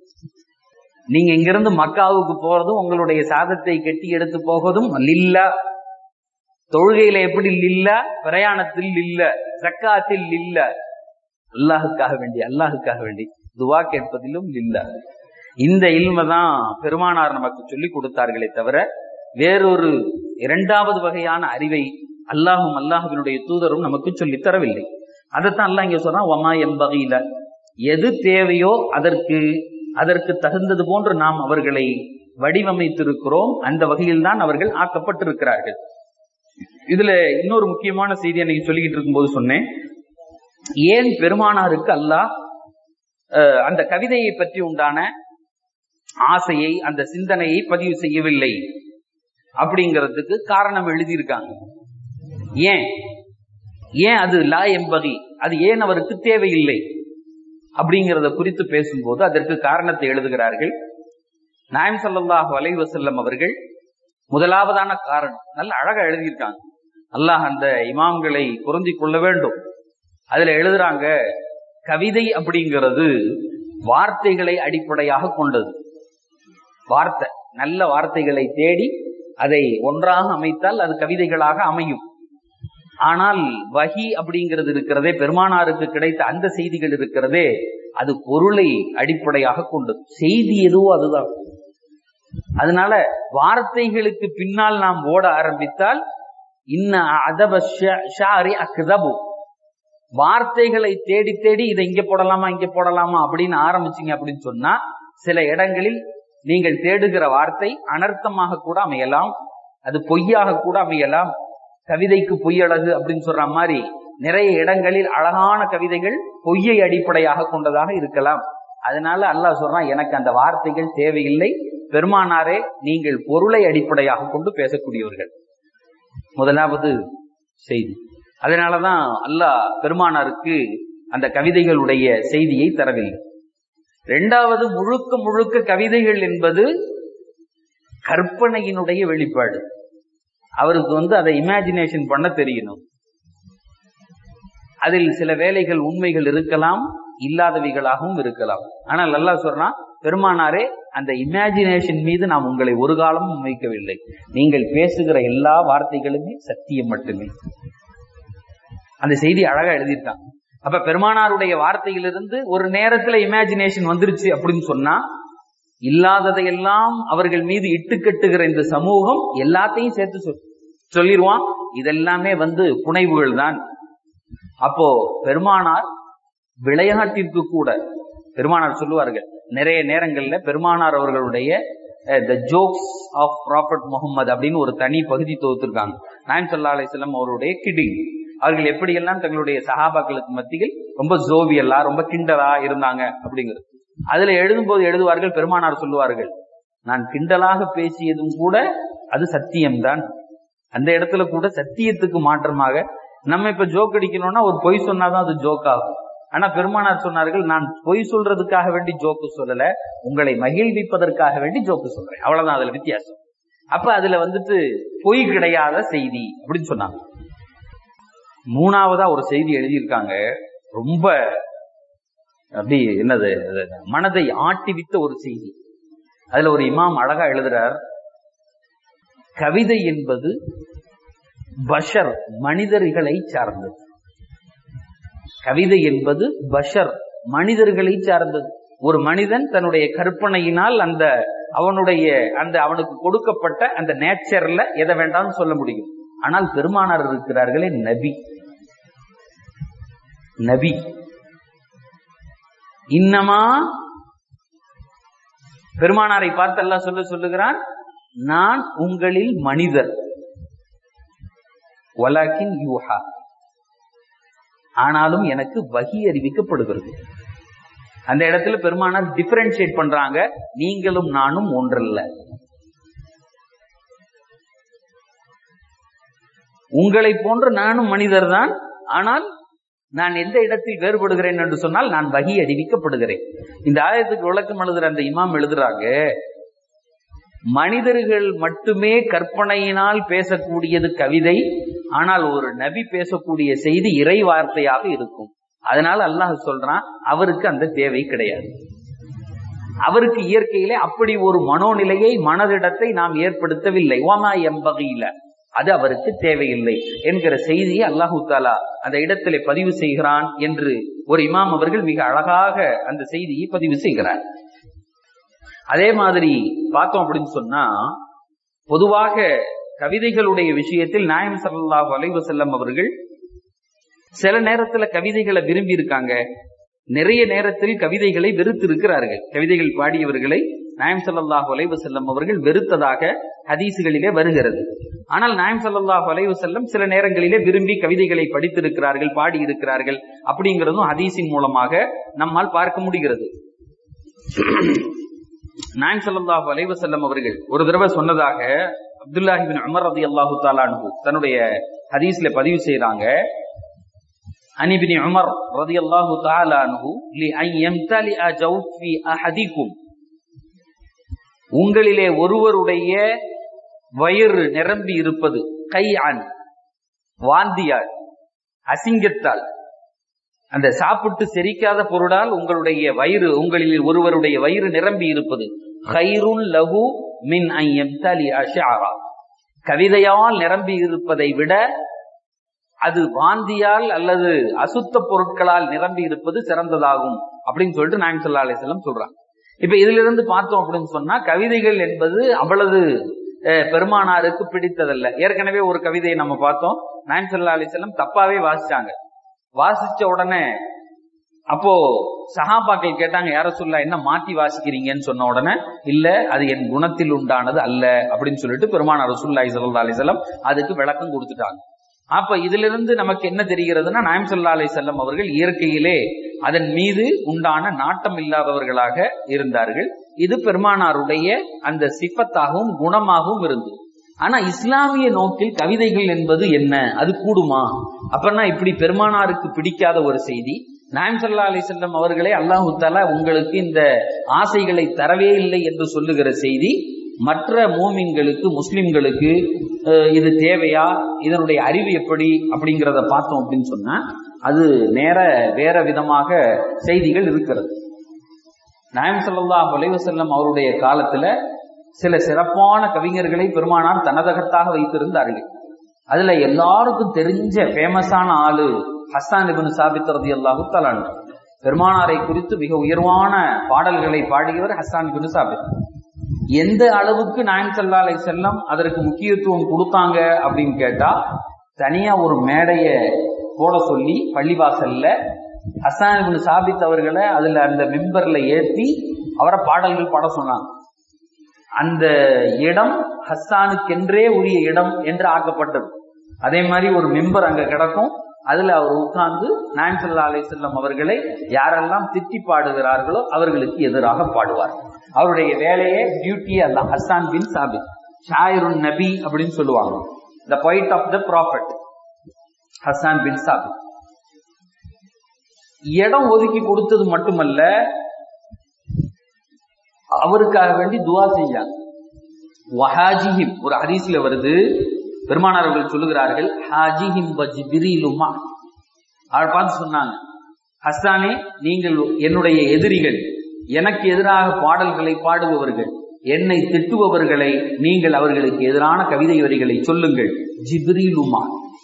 A: நீங்க இங்கிருந்து மக்காவுக்கு போறதும் உங்களுடைய சாதத்தை கெட்டி எடுத்து போவதும் லில்லா தொழுகையில எப்படி இல்ல பிரயாணத்தில் இல்ல சக்காத்தில் இல்ல அல்லாஹுக்காக வேண்டி அல்லாஹுக்காக வேண்டி துவா கேட்பதிலும் இல்ல இந்த இல்மை தான் பெருமானார் நமக்கு சொல்லிக் கொடுத்தார்களே தவிர வேறொரு இரண்டாவது வகையான அறிவை அல்லாஹும் அல்லாஹுவினுடைய தூதரும் நமக்கு சொல்லி தரவில்லை அதைத்தான் அல்லாஹ் இங்க சொல்றான் ஒமா என்பகையில எது தேவையோ அதற்கு அதற்கு தகுந்தது போன்று நாம் அவர்களை வடிவமைத்திருக்கிறோம் அந்த வகையில் தான் அவர்கள் ஆக்கப்பட்டிருக்கிறார்கள் இதுல இன்னொரு முக்கியமான செய்தி அன்னைக்கு சொல்லிக்கிட்டு இருக்கும்போது சொன்னேன் ஏன் பெருமானாருக்கு அல்லாஹ் அந்த கவிதையை பற்றி உண்டான ஆசையை அந்த சிந்தனையை பதிவு செய்யவில்லை அப்படிங்கிறதுக்கு காரணம் எழுதியிருக்காங்க ஏன் ஏன் அது லா என்பகி அது ஏன் அவருக்கு தேவையில்லை அப்படிங்கிறத குறித்து பேசும்போது அதற்கு காரணத்தை எழுதுகிறார்கள் நாயம் சல்லாஹு அலைவசல்லம் அவர்கள் முதலாவதான காரணம் நல்ல அழகா எழுதியிருக்காங்க அல்லாஹ் அந்த இமாம்களை பொருந்தி கொள்ள வேண்டும் அதுல எழுதுறாங்க கவிதை அப்படிங்கிறது வார்த்தைகளை அடிப்படையாக கொண்டது வார்த்தை நல்ல வார்த்தைகளை தேடி அதை ஒன்றாக அமைத்தால் அது கவிதைகளாக அமையும் ஆனால் வகி அப்படிங்கிறது இருக்கிறதே பெருமானாருக்கு கிடைத்த அந்த செய்திகள் இருக்கிறதே அது பொருளை அடிப்படையாக கொண்டது செய்தி எதுவோ அதுதான் அதனால வார்த்தைகளுக்கு பின்னால் நாம் ஓட ஆரம்பித்தால் இன்ன அதப ஷாரி அக்தபு வார்த்தைகளை தேடி தேடி இதை இங்க போடலாமா இங்க போடலாமா அப்படின்னு ஆரம்பிச்சீங்க அப்படின்னு சொன்னா சில இடங்களில் நீங்கள் தேடுகிற வார்த்தை அனர்த்தமாக கூட அமையலாம் அது பொய்யாக கூட அமையலாம் கவிதைக்கு பொய்யழகு அப்படின்னு சொல்ற மாதிரி நிறைய இடங்களில் அழகான கவிதைகள் பொய்யை அடிப்படையாக கொண்டதாக இருக்கலாம் அதனால அல்லாஹ் சொல்றான் எனக்கு அந்த வார்த்தைகள் தேவையில்லை பெருமானாரே நீங்கள் பொருளை அடிப்படையாக கொண்டு பேசக்கூடியவர்கள் முதலாவது செய்தி அதனாலதான் அல்லாஹ் பெருமானாருக்கு அந்த கவிதைகளுடைய செய்தியை தரவில்லை இரண்டாவது முழுக்க முழுக்க கவிதைகள் என்பது கற்பனையினுடைய வெளிப்பாடு அவருக்கு வந்து அதை இமேஜினேஷன் பண்ண தெரியணும் அதில் சில வேலைகள் உண்மைகள் இருக்கலாம் இல்லாதவைகளாகவும் இருக்கலாம் ஆனால் நல்லா சொல்றான் பெருமானாரே அந்த இமேஜினேஷன் மீது நாம் உங்களை ஒரு காலமும் வைக்கவில்லை நீங்கள் பேசுகிற எல்லா வார்த்தைகளுமே சத்தியம் மட்டுமே அந்த செய்தி அழகா எழுதிட்டான் அப்ப பெருமானாருடைய வார்த்தையிலிருந்து ஒரு நேரத்துல இமேஜினேஷன் வந்துருச்சு அப்படின்னு சொன்னா இல்லாததையெல்லாம் அவர்கள் மீது இட்டு கட்டுகிற இந்த சமூகம் எல்லாத்தையும் சேர்த்து சொல் சொல்லிடுவான் இதெல்லாமே வந்து புனைவுகள் தான் அப்போ பெருமானார் விளையாட்டிற்கு கூட பெருமானார் சொல்லுவார்கள் நிறைய நேரங்கள்ல பெருமானார் அவர்களுடைய the jokes of prophet Muhammad அப்படின்னு ஒரு தனி பகுதி தொகுத்திருக்காங்க நாயம் சல்லா அலிஸ்லாம் அவருடைய கிடிங் அவர்கள் எப்படியெல்லாம் தங்களுடைய சகாபாக்களுக்கு மத்தியில் ரொம்ப ஜோவியல்லா ரொம்ப கிண்டலா இருந்தாங்க அப்படிங்கிறது அதுல எழுதும்போது எழுதுவார்கள் பெருமானார் சொல்லுவார்கள் நான் கிண்டலாக பேசியதும் கூட அது சத்தியம்தான் அந்த இடத்துல கூட சத்தியத்துக்கு மாற்றமாக நம்ம இப்ப ஜோக் அடிக்கணும்னா ஒரு பொய் சொன்னாதான் அது ஜோக் ஆகும் ஆனா பெருமானார் சொன்னார்கள் நான் பொய் சொல்றதுக்காக வேண்டி ஜோக்கு சொல்லல உங்களை மகிழ்விப்பதற்காக வேண்டி ஜோக்கு சொல்றேன் அவ்வளவுதான் அதுல வித்தியாசம் அப்ப அதுல வந்துட்டு பொய் கிடையாத செய்தி அப்படின்னு சொன்னாங்க மூணாவதா ஒரு செய்தி எழுதியிருக்காங்க ரொம்ப அப்படி என்னது மனதை ஆட்டி வித்த ஒரு செய்தி அதுல ஒரு இமாம் அழகா எழுதுறார் கவிதை என்பது பஷர் மனிதர்களை சார்ந்தது கவிதை என்பது பஷர் மனிதர்களை சார்ந்தது ஒரு மனிதன் தன்னுடைய கற்பனையினால் அந்த அவனுடைய அந்த அவனுக்கு கொடுக்கப்பட்ட அந்த நேச்சர்ல எதை வேண்டாம்னு சொல்ல முடியும் ஆனால் பெருமானார் இருக்கிறார்களே நபி நபி இன்னமா பெருமானாரை பார்த்து எல்லாம் சொல்ல சொல்லுகிறான் நான் உங்களில் மனிதர் வலாக்கின் யூஹா ஆனாலும் எனக்கு வகி அறிவிக்கப்படுகிறது அந்த இடத்துல பெருமானார் டிஃபரன்ஷியேட் பண்றாங்க நீங்களும் நானும் ஒன்றல்ல உங்களை போன்று நானும் மனிதர் தான் ஆனால் நான் எந்த இடத்தில் வேறுபடுகிறேன் என்று சொன்னால் நான் வகி அறிவிக்கப்படுகிறேன் இந்த ஆயத்துக்கு விளக்கம் எழுதுற அந்த இமாம் எழுதுறாங்க மனிதர்கள் மட்டுமே கற்பனையினால் பேசக்கூடியது கவிதை ஆனால் ஒரு நபி பேசக்கூடிய செய்தி இறை வார்த்தையாக இருக்கும் அதனால அல்லாஹ் சொல்றான் அவருக்கு அந்த தேவை கிடையாது அவருக்கு இயற்கையிலே அப்படி ஒரு மனோநிலையை மனதிடத்தை நாம் ஏற்படுத்தவில்லை ஓமா எம்பகையில அது அவருக்கு தேவையில்லை என்கிற செய்தியை அல்லாஹு தாலா அந்த இடத்திலே பதிவு செய்கிறான் என்று ஒரு இமாம் அவர்கள் மிக அழகாக அந்த செய்தியை பதிவு செய்கிறார் அதே மாதிரி பார்த்தோம் அப்படின்னு சொன்னா பொதுவாக கவிதைகளுடைய விஷயத்தில் நாயம் சல்லாஹ் அலைவசல்லம் அவர்கள் சில நேரத்துல கவிதைகளை விரும்பி இருக்காங்க நிறைய நேரத்தில் கவிதைகளை வெறுத்து இருக்கிறார்கள் கவிதைகள் பாடியவர்களை நாயம் சல்லாஹ் அலைவசல்லம் அவர்கள் வெறுத்ததாக ஹதீசுகளிலே வருகிறது ஆனால் நாயம் சல்லாஹ் அலைவசல்லம் சில நேரங்களிலே விரும்பி கவிதைகளை படித்திருக்கிறார்கள் பாடி இருக்கிறார்கள் அப்படிங்கிறதும் ஹதீஸின் மூலமாக நம்மால் பார்க்க முடிகிறது நாயம் சல்லாஹ் அலைவசல்லம் அவர்கள் ஒரு தடவை சொன்னதாக அப்துல்லாஹிபின் அமர் ரதி அல்லாஹு தாலானு தன்னுடைய ஹதீஸ்ல பதிவு செய்யறாங்க அனிபினி உமர் ரதி அல்லாஹு தாலானு லி ஐ யம்தலிஅ ஜௌஃபி அஹதிக்கும் உங்களிலே ஒருவருடைய வயிறு நிரம்பி இருப்பது கை அன் வாந்தியால் அசிங்கத்தால் அந்த சாப்பிட்டு செரிக்காத பொருளால் உங்களுடைய வயிறு உங்களில் ஒருவருடைய வயிறு நிரம்பி இருப்பது ஹைருல் லஹு மின் ஐயம் தலி அஷாரா கவிதையால் நிரம்பி இருப்பதை விட அது வாந்தியால் அல்லது அசுத்த பொருட்களால் நிரம்பி இருப்பது சிறந்ததாகும் அப்படின்னு சொல்லிட்டு நாயம் சொல்லா அலிஸ்லாம் சொல்றாங்க இப்ப இதுல இருந்து பார்த்தோம் அப்படின்னு சொன்னா கவிதைகள் என்பது அவ்வளவு பெருமானாருக்கு பிடித்ததல்ல ஏற்கனவே ஒரு கவிதையை நம்ம பார்த்தோம் நாயம் சொல்லா அலிஸ்லாம் தப்பாவே வாசிச்சாங்க வாசிச்ச உடனே அப்போ சஹாபாக்கள் கேட்டாங்க யார சொல்ல என்ன மாத்தி வாசிக்கிறீங்கன்னு சொன்ன உடனே இல்ல அது என் குணத்தில் உண்டானது அல்ல அப்படின்னு சொல்லிட்டு பெருமானார் ரசூல்லாய் சல்லா அலிசல்லாம் அதுக்கு விளக்கம் கொடுத்துட்டாங்க அப்ப இதுல இருந்து நமக்கு என்ன தெரிகிறதுனா நாயம் சல்லா அலி செல்லம் அவர்கள் இயற்கையிலே அதன் மீது உண்டான நாட்டம் இல்லாதவர்களாக இருந்தார்கள் இது பெருமானாருடைய அந்த சிப்பத்தாகவும் குணமாகவும் இருந்தது ஆனா இஸ்லாமிய நோக்கில் கவிதைகள் என்பது என்ன அது கூடுமா அப்பன்னா இப்படி பெருமானாருக்கு பிடிக்காத ஒரு செய்தி நாயம் சல்லா அலி செல்லம் அவர்களே அல்லாஹு தாலா உங்களுக்கு இந்த ஆசைகளை தரவே இல்லை என்று சொல்லுகிற செய்தி மற்ற மூமின்களுக்கு முஸ்லிம்களுக்கு இது தேவையா இதனுடைய அறிவு எப்படி அப்படிங்கிறத பார்த்தோம் அப்படின்னு சொன்னா அது நேர வேற விதமாக செய்திகள் இருக்கிறது நாயம் சல்லா செல்லம் அவருடைய காலத்துல சில சிறப்பான கவிஞர்களை பெருமானார் தனதகத்தாக வைத்திருந்தார்கள் அதுல எல்லாருக்கும் தெரிஞ்ச ஃபேமஸான ஆளு ஹஸ்தான் இபின் சாபித் ரதி அல்லாஹு தலான் பெருமானாரை குறித்து மிக உயர்வான பாடல்களை பாடியவர் ஹஸ்தான் இபின் சாபித் எந்த அளவுக்கு நாயம் சல்லா அலை செல்லம் அதற்கு முக்கியத்துவம் கொடுத்தாங்க அப்படின்னு கேட்டா தனியா ஒரு மேடைய போட சொல்லி பள்ளிவாசல்ல ஹசான் இபின் சாபித் அவர்களை அதுல அந்த மெம்பர்ல ஏற்றி அவரை பாடல்கள் பாட சொன்னாங்க அந்த இடம் ஹஸ்ஸானுக்கென்றே உரிய இடம் என்று ஆக்கப்பட்டது அதே மாதிரி ஒரு மெம்பர் அங்க கிடக்கும் அதுல அவர் உட்கார்ந்து நாயம் சல்லா அலை செல்லம் அவர்களை யாரெல்லாம் திட்டி பாடுகிறார்களோ அவர்களுக்கு எதிராக பாடுவார் அவருடைய வேலையே டியூட்டி அல்ல ஹஸ்ஸான் பின் சாபித் ஷாயிருன் நபி அப்படின்னு சொல்லுவாங்க the poet of the prophet Hassan bin Thabit இடம் ஒதுக்கி கொடுத்தது மட்டுமல்ல அவருக்காக வேண்டி துவா செஞ்சாங்க வஹாஜிஹிம் ஒரு ஹதீஸ்ல வருது பெருமானார்கள் சொல்லுகிறார்கள் ஹாஜிஹிம் வஜிபிரிலுமா அவர் பார்த்து சொன்னாங்க ஹஸ்தானே நீங்கள் என்னுடைய எதிரிகள் எனக்கு எதிராக பாடல்களை பாடுபவர்கள் என்னை திட்டுபவர்களை நீங்கள் அவர்களுக்கு எதிரான கவிதை வரிகளை சொல்லுங்கள் ஜிப்ரீலுமா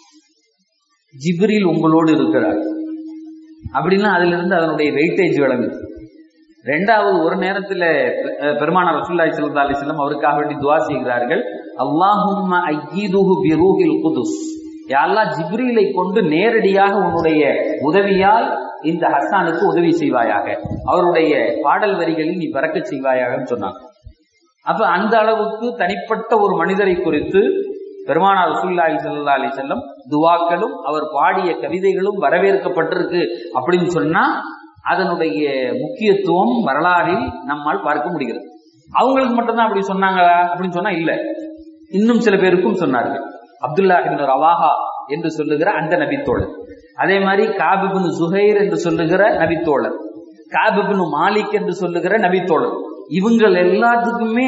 A: ஜிப்ரீல் உங்களோடு இருக்கிறார் அப்படின்னா அதுல இருந்து அதனுடைய வெயிட்டேஜ் விளங்குது ரெண்டாவது ஒரு நேரத்துல பெருமானார் ரசூல்லாய் சல்லா அலிஸ்லாம் அவருக்காக வேண்டி துவா செய்கிறார்கள் அல்லாஹும் ஐயீதுஹு பிரூஹில் குதுஸ் யாழ்லா ஜிப்ரீலை கொண்டு நேரடியாக உன்னுடைய உதவியால் இந்த ஹஸ்ஸானுக்கு உதவி செய்வாயாக அவருடைய பாடல் வரிகளில் நீ பறக்க செய்வாயாக சொன்னாங்க அப்ப அந்த அளவுக்கு தனிப்பட்ட ஒரு மனிதரை குறித்து பெருமானார் ரசூல்லாஹி சல்லா அலி செல்லம் துவாக்களும் அவர் பாடிய கவிதைகளும் வரவேற்கப்பட்டிருக்கு அப்படின்னு சொன்னா அதனுடைய முக்கியத்துவம் வரலாறில் நம்மால் பார்க்க முடிகிறது அவங்களுக்கு மட்டும்தான் அப்படி சொன்னாங்களா அப்படின்னு சொன்னா இல்ல இன்னும் சில பேருக்கும் சொன்னார்கள் அப்துல்லா இபின் ரவாஹா என்று சொல்லுகிற அந்த நபித்தோழர் அதே மாதிரி காபிபின் சுஹைர் என்று சொல்லுகிற நபித்தோழர் காபிபின் மாலிக் என்று சொல்லுகிற நபித்தோழர் இவங்கள் எல்லாத்துக்குமே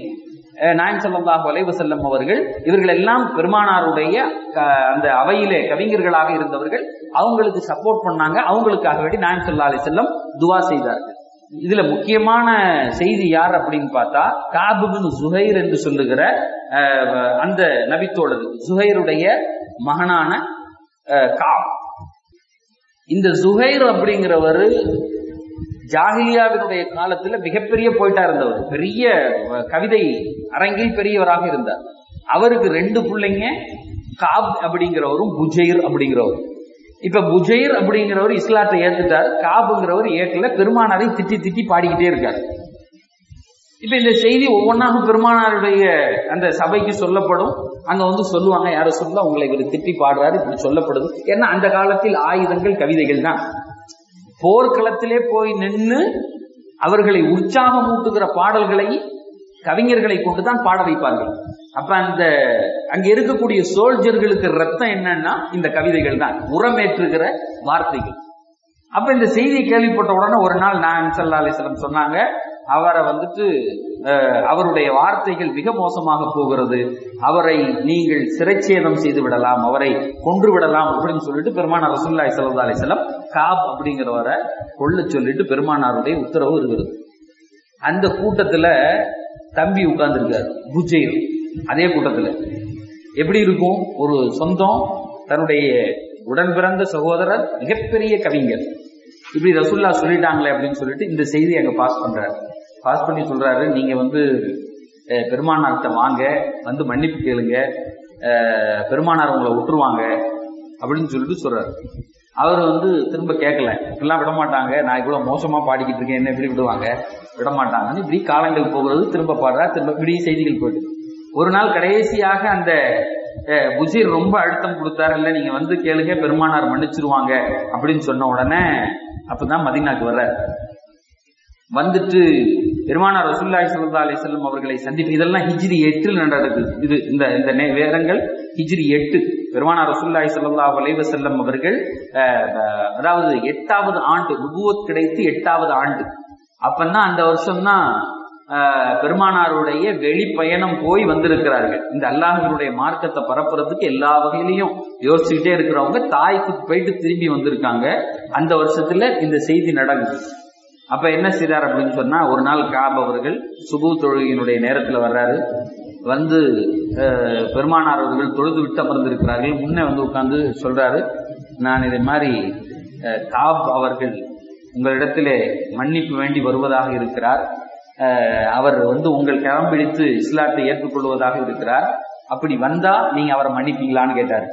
A: நாயம் சல்லாஹு அலைவ செல்லம் அவர்கள் இவர்கள் எல்லாம் பெருமானாருடைய அந்த அவையிலே கவிஞர்களாக இருந்தவர்கள் அவங்களுக்கு சப்போர்ட் பண்ணாங்க அவங்களுக்காக வேண்டி நாயம் சல்லா அலி செல்லம் துவா செய்தார்கள் இதுல முக்கியமான செய்தி யார் அப்படின்னு பார்த்தா காபுபின் சுஹைர் என்று சொல்லுகிற அந்த நபித்தோழர் சுஹைருடைய மகனான காப் இந்த சுஹைர் அப்படிங்கிறவர் ஜாகிலியாவினுடைய காலத்துல மிகப்பெரிய போயிட்டா இருந்தவர் பெரிய கவிதை அரங்கில் பெரியவராக இருந்தார் அவருக்கு ரெண்டு பிள்ளைங்க காப் அப்படிங்கிறவரும் புஜைர் அப்படிங்கிறவர் இப்ப புஜைர் அப்படிங்கிறவர் இஸ்லாத்தை ஏத்துட்டார் காபுங்கிறவர் ஏற்கல பெருமானாரை திட்டி திட்டி பாடிக்கிட்டே இருக்காரு இப்ப இந்த செய்தி ஒவ்வொன்றாக பெருமானாருடைய அந்த சபைக்கு சொல்லப்படும் அங்க வந்து சொல்லுவாங்க யார சொல்ல உங்களை இவர் திட்டி பாடுறாரு இப்படி சொல்லப்படுது ஏன்னா அந்த காலத்தில் ஆயுதங்கள் கவிதைகள் தான் போர்க்களத்திலே போய் நின்று அவர்களை உற்சாகமூட்டுகிற பாடல்களை கவிஞர்களை கொண்டுதான் பாட வைப்பார்கள் அப்ப அந்த அங்க இருக்கக்கூடிய சோல்ஜர்களுக்கு ரத்தம் என்னன்னா இந்த கவிதைகள் தான் உரமேற்றுகிற வார்த்தைகள் அப்ப இந்த செய்தியை கேள்விப்பட்ட உடனே ஒரு நாள் நான் சல்லா அலிஸ்லம் சொன்னாங்க அவரை வந்துட்டு அஹ், அவருடைய வார்த்தைகள் மிக மோசமாக போகிறது அவரை நீங்கள் சிறைச்சேதம் செய்து விடலாம் அவரை கொன்று விடலாம் அப்படின்னு சொல்லிட்டு பெருமானார் ரசூல்லாய் சல்லா அலிசல்லாம் காப் அப்படிங்கிறவரை கொல்ல சொல்லிட்டு பெருமானாருடைய உத்தரவு இருக்கிறது அந்த கூட்டத்துல தம்பி உட்கார்ந்துருக்காரு புஜைர் அதே கூட்டத்துல எப்படி இருக்கும் ஒரு சொந்தம் தன்னுடைய உடன் பிறந்த சகோதரர் மிகப்பெரிய கவிஞர் இப்படி ரசூல்லா சொல்லிட்டாங்களே அப்படின்னு சொல்லிட்டு இந்த செய்தி அங்க பாஸ் பண்றாரு பாஸ் பண்ணி சொல்றாரு நீங்க வந்து அஹ், பெருமானார்கிட்ட வாங்க வந்து மன்னிப்பு கேளுங்க அஹ், பெருமானார் உங்களை விட்டுருவாங்க அப்படின்னு சொல்லிட்டு சொல்றாரு அவர் வந்து திரும்ப கேட்கல இப்படிலாம் விட மாட்டாங்க நான் இவ்வளவு மோசமா பாடிக்கிட்டு இருக்கேன் என்ன இப்படி விடுவாங்க விட மாட்டாங்கன்னு இப்படி காலங்கள் போகிறது திரும்ப பாடுறா திரும்ப இப்படி செய்திகள் போயிட்டு ஒரு நாள் கடைசியாக அந்த அஹ், புஜீர் ரொம்ப அழுத்தம் கொடுத்தாரு இல்ல நீங்க வந்து கேளுங்க பெருமானார் மன்னிச்சிருவாங்க அப்படின்னு சொன்ன உடனே அப்பதான் மதினாக்கு வர்றாரு வந்துட்டு பெருமானார் ரசூல்லாய் சல்லா அலி செல்லம் அவர்களை சந்திப்பு இதெல்லாம் ஹிஜ்ரி எட்டில் நடக்குது இது இந்த இந்த நே- வேதங்கள் ஹிஜ்ரி எட்டு பெருமானார் ரசூல்லாய் சல்லா அலைவ செல்லம் அவர்கள் அஹ், அஹ், அதாவது எட்டாவது ஆண்டு நுபுவத் கிடைத்து எட்டாவது ஆண்டு அப்பந்தான் அந்த வருஷம் தான் பெருமானாருடைய வெளிப்பயணம் போய் வந்திருக்கிறார்கள் இந்த அல்லாஹினுடைய மார்க்கத்தை பரப்புறதுக்கு எல்லா வகையிலையும் யோசிச்சுக்கிட்டே இருக்கிறவங்க தாய்க்கு போயிட்டு திரும்பி வந்திருக்காங்க அந்த வருஷத்துல இந்த செய்தி நடக்குது அப்ப என்ன செய்தார் அப்படின்னு சொன்னா ஒரு நாள் காப் அவர்கள் சுபு தொழுகையினுடைய நேரத்துல வர்றாரு வந்து அஹ், பெருமானார் அவர்கள் தொழுது விட்டு அமர்ந்திருக்கிறார்கள் முன்னே வந்து உட்கார்ந்து சொல்றாரு நான் இதை மாதிரி அஹ், காப் அவர்கள் உங்களிடத்திலே மன்னிப்பு வேண்டி வருவதாக இருக்கிறார் அஹ், அவர் வந்து உங்கள் கரம் பிடித்து இஸ்லாத்தை ஏற்றுக்கொள்வதாக இருக்கிறார் அப்படி வந்தா நீங்க அவரை மன்னிப்பீங்களான்னு கேட்டார்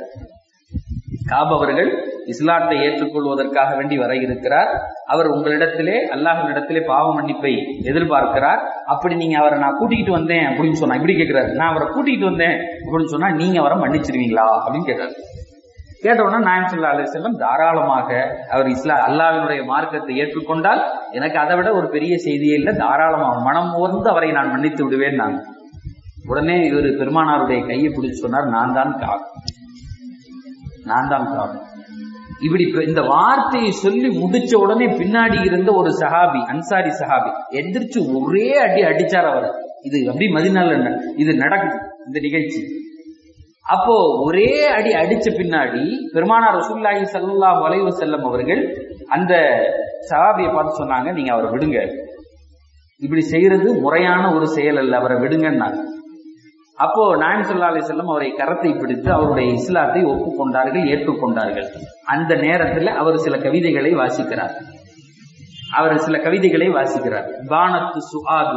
A: காப் அவர்கள் இஸ்லாத்தை ஏற்றுக்கொள்வதற்காக வேண்டி வர இருக்கிறார் அவர் உங்களிடத்திலே அல்லாஹ்விடத்திலே பாவ மன்னிப்பை எதிர்பார்க்கிறார் அப்படி நீங்க அவரை நான் கூட்டிகிட்டு வந்தேன் அப்படின்னு சொன்னா இப்படி கேட்கிறாரு நான் அவரை கூட்டிகிட்டு வந்தேன் அப்படின்னு சொன்னா நீங்க அவரை மன்னிச்சிருவீங்களா அப்படின்னு கேட்டாரு கேட்ட உடனே நாயம் சொல்லா அலி செல்லம் தாராளமாக அவர் இஸ்லா அல்லாவினுடைய மார்க்கத்தை ஏற்றுக்கொண்டால் எனக்கு அதை விட ஒரு பெரிய செய்தியே இல்லை தாராளமாக மனம் உவர்ந்து அவரை நான் மன்னித்து விடுவேன் நான் உடனே இவர் பெருமானாருடைய கையை பிடிச்சு சொன்னார் நான் தான் காப் நான் தான் காப் இப்படி இப்ப இந்த வார்த்தையை சொல்லி முடிச்ச உடனே பின்னாடி இருந்த ஒரு சஹாபி அன்சாரி சஹாபி எந்திரிச்சு ஒரே அடி அடிச்சார் அவர் இது அப்படி மதினால என்ன இது நடக்குது இந்த நிகழ்ச்சி அப்போ ஒரே அடி அடிச்ச பின்னாடி பெருமானார் ரசூல்லாஹி ஸல்லல்லாஹு அலைஹி வஸல்லம் அவர்கள் அந்த சஹாபியை பார்த்து சொன்னாங்க நீங்க அவரை விடுங்க இப்படி செய்யறது முறையான ஒரு செயல் அல்ல அவரை விடுங்கன்னாங்க அப்போ நாயம் சொல்லா அலி செல்லம் அவரை கரத்தை பிடித்து அவருடைய இஸ்லாத்தை ஒப்புக்கொண்டார்கள் ஏற்றுக்கொண்டார்கள் அந்த நேரத்தில் அவர் சில கவிதைகளை வாசிக்கிறார் அவர் சில கவிதைகளை வாசிக்கிறார் பானத்து சுஆது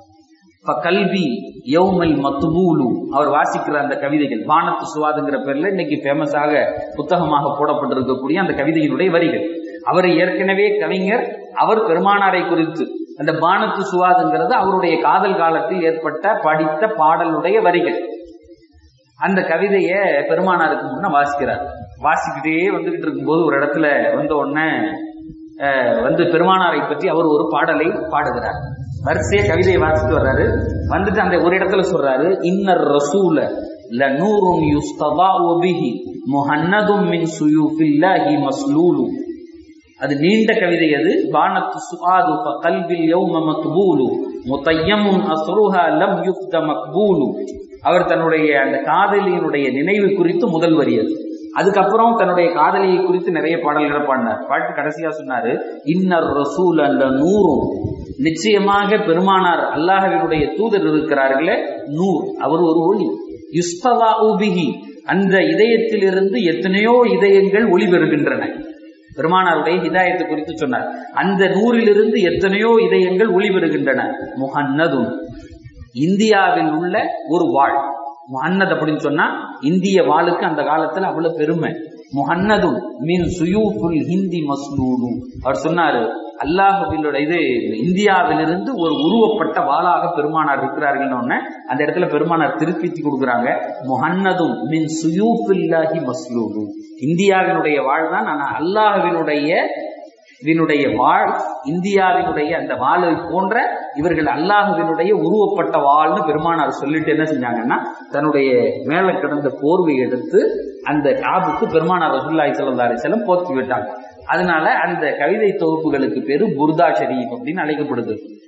A: கல்வி யௌமல் மத்துபூலு அவர் வாசிக்கிற அந்த கவிதைகள் வானத்து சுவாதுங்கிற பேர்ல இன்னைக்கு ஃபேமஸாக புத்தகமாக போடப்பட்டிருக்கக்கூடிய அந்த கவிதையினுடைய வரிகள் அவர் ஏற்கனவே கவிஞர் அவர் பெருமானாரை குறித்து அந்த பானத்து சுவாதுங்கிறது அவருடைய காதல் காலத்தில் ஏற்பட்ட படித்த பாடலுடைய வரிகள் அந்த கவிதைய பெருமானாருக்கு முன்ன வாசிக்கிறார் வாசிக்கிட்டே வந்துகிட்டு இருக்கும்போது ஒரு இடத்துல வந்த உடனே அஹ், வந்து பெருமானாரை பற்றி அவர் ஒரு பாடலை பாடுகிறார் வரிசைய கவிதையை வாசிட்டு வர்றாரு வந்துட்டு அந்த ஒரு இடத்துல சொல்றாரு இன்னர் ரசூல லநூருன் யுஸ்ததாஉ பிஹி முஹன்னதும் மின் சுயூஃபில்லாஹி மஸ்லூலு அது நீண்ட கவிதை அது வானத்து சுஆது கல்வில் யௌம மக்பூலு முத்தையமுன் அஸ்ருஹா லம் யுஃப்த மக்பூலு அவர் தன்னுடைய அந்த காதலியினுடைய நினைவு குறித்து முதல் வரி அது அதுக்கப்புறம் தன்னுடைய காதலியை குறித்து நிறைய பாடல்களை பாடினார் பாட்டு கடைசியா சொன்னாரு இன்னர் ரசூல் அந்த நூறும் நிச்சயமாக பெருமானார் அல்லாஹ்வினுடைய தூதர் இருக்கிறார்களே நூர் அவர் ஒரு ஒளி யுஸ்தலா உபிஹி அந்த இதயத்திலிருந்து எத்தனையோ இதயங்கள் ஒளி பெறுகின்றன பெருமானாருடைய ஹிதாயத்தை குறித்து சொன்னார் அந்த நூறிலிருந்து எத்தனையோ இதயங்கள் ஒளி பெறுகின்றன முஹன்னதும் இந்தியாவில் உள்ள ஒரு வாழ் முஹன்னத் அப்படின்னு சொன்னா இந்திய வாளுக்கு அந்த காலத்துல அவ்வளவு பெருமை முஹன்னதும் மின் சுயூஃபுல் ஹிந்தி மஸ்லூலு அவர் சொன்னாரு அல்லாஹுவிலோட இது இந்தியாவிலிருந்து ஒரு உருவப்பட்ட வாளாக பெருமானார் இருக்கிறார்கள் உடனே அந்த இடத்துல பெருமானார் திருப்பி கொடுக்குறாங்க முஹன்னதும் மின் சுயூஃபில்லாஹி மஸ்லூலு இந்தியாவினுடைய வாழ் தான் ஆனா அல்லாஹுவினுடைய இதனுடைய வாழ் இந்தியாவினுடைய அந்த வாளை போன்ற இவர்கள் அல்லாஹுவினுடைய உருவப்பட்ட வாழ்னு பெருமானார் சொல்லிட்டு என்ன செஞ்சாங்கன்னா தன்னுடைய மேல கிடந்த போர்வை எடுத்து அந்த காபுக்கு பெருமானார் ரசூல்லாய் சல்லா அலிசல்லம் போர்த்தி விட்டாங்க அதனால அந்த கவிதை தொகுப்புகளுக்கு பேரு புர்தா ஷரீப் அப்படின்னு அழைக்கப்படுது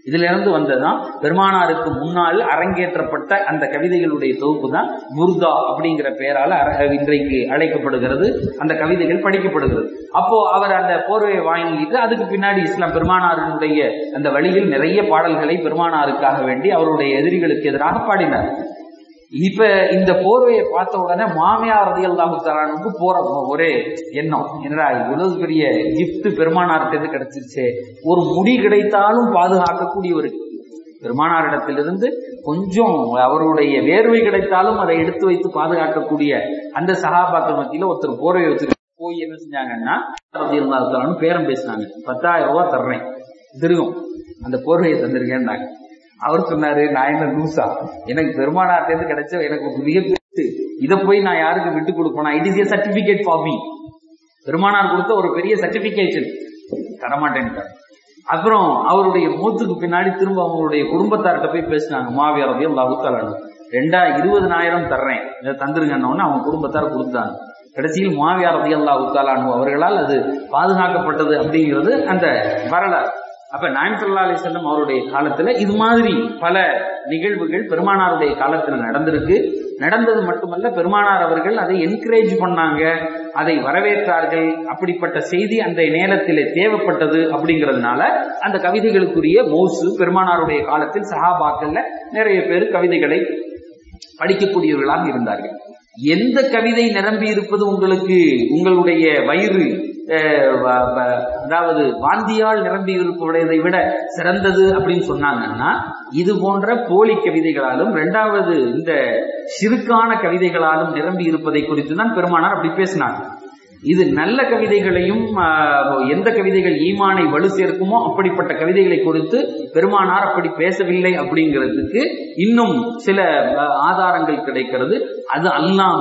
B: இதுல இருந்து வந்ததுதான் பெருமானாருக்கு முன்னால் அரங்கேற்றப்பட்ட அந்த கவிதைகளுடைய தொகுப்பு தான் முர்தா அப்படிங்கிற பெயரால அர- இன்றைக்கு அழைக்கப்படுகிறது அந்த கவிதைகள் படிக்கப்படுகிறது அப்போ அவர் அந்த போர்வையை வாங்கிட்டு அதுக்கு பின்னாடி இஸ்லாம் பெருமானாரினுடைய அந்த வழியில் நிறைய பாடல்களை பெருமானாருக்காக வேண்டி அவருடைய எதிரிகளுக்கு எதிராக பாடினார் இப்ப இந்த போர்வையை பார்த்த உடனே மாமியார் ரதியல்லாஹு தலானுக்கு போற ஒரே எண்ணம் என்னடா இவ்வளவு பெரிய கிஃப்ட் பெருமானார்கிட்ட கிடைச்சிருச்சே ஒரு முடி கிடைத்தாலும் பாதுகாக்கக்கூடிய ஒரு பெருமானாரிடத்திலிருந்து கொஞ்சம் அவருடைய வேர்வை கிடைத்தாலும் அதை எடுத்து வைத்து பாதுகாக்கக்கூடிய அந்த சகாபாக்கள் மத்தியில ஒருத்தர் போர்வை வச்சிருக்க போய் என்ன செஞ்சாங்கன்னா ரதியல்லாஹு தலானு பேரம் பேசினாங்க பத்தாயிரம் ரூபாய் தர்றேன் திருகும் அந்த போர்வையை தந்திருக்கேன்னாங்க அவர் சொன்னாரு நான் என்ன லூசா எனக்கு பெருமானார்ட்டேருந்து கிடைச்ச எனக்கு ஒரு மிகப்பெரிய இதை போய் நான் யாருக்கு விட்டு கொடுப்பேனா it is a certificate for me பெருமானார் கொடுத்த ஒரு பெரிய சர்டிபிகேஷன் தரமாட்டேன்ட்டார் அப்புறம் அவருடைய மூத்துக்கு பின்னாடி திரும்ப அவங்களுடைய குடும்பத்தார்கிட்ட போய் பேசினாங்க மாவியார் ரதியம் லாகுத்தாலானு ரெண்டா இருபதனாயிரம் தர்றேன் இதை தந்துருங்கன்னு அவங்க குடும்பத்தார் கொடுத்தாங்க கடைசியில் மாவியார் ரதியம் லாகுத்தாலானு அவர்களால் அது பாதுகாக்கப்பட்டது அப்படிங்கிறது அந்த வரலாறு அப்ப நாயம் சல்லா அலி செல்லம் அவருடைய காலத்துல இது மாதிரி பல நிகழ்வுகள் பெருமானாருடைய காலத்துல நடந்திருக்கு நடந்தது மட்டுமல்ல பெருமானார் அவர்கள் அதை என்கரேஜ் பண்ணாங்க அதை வரவேற்றார்கள் அப்படிப்பட்ட செய்தி அந்த நேரத்திலே தேவைப்பட்டது அப்படிங்கிறதுனால அந்த கவிதைகளுக்குரிய மௌசு பெருமானாருடைய காலத்தில் சஹாபாக்கள்ல நிறைய பேர் கவிதைகளை படிக்கக்கூடியவர்களாக இருந்தார்கள் எந்த கவிதை நிரம்பி இருப்பது உங்களுக்கு உங்களுடைய வயிறு அஹ், வ- வ- அதாவது வாந்தியால் நிரம்பி இருப்பதை விட சிறந்தது அப்படின்னு சொன்னாங்கன்னா இது போன்ற போலி கவிதைகளாலும் இரண்டாவது இந்த சிறுக்கான கவிதைகளாலும் நிரம்பி இருப்பதை குறித்து தான் பெருமானார் அப்படி பேசினாங்க இது நல்ல கவிதைகளையும் ஆஹ், எந்த கவிதைகள் ஈமானை வலு சேர்க்குமோ அப்படிப்பட்ட கவிதைகளை கொடுத்து பெருமானார் அப்படி பேசவில்லை அப்படிங்கிறதுக்கு இன்னும் சில ஆஹ், ஆதாரங்கள் கிடைக்கிறது அது அல்லாம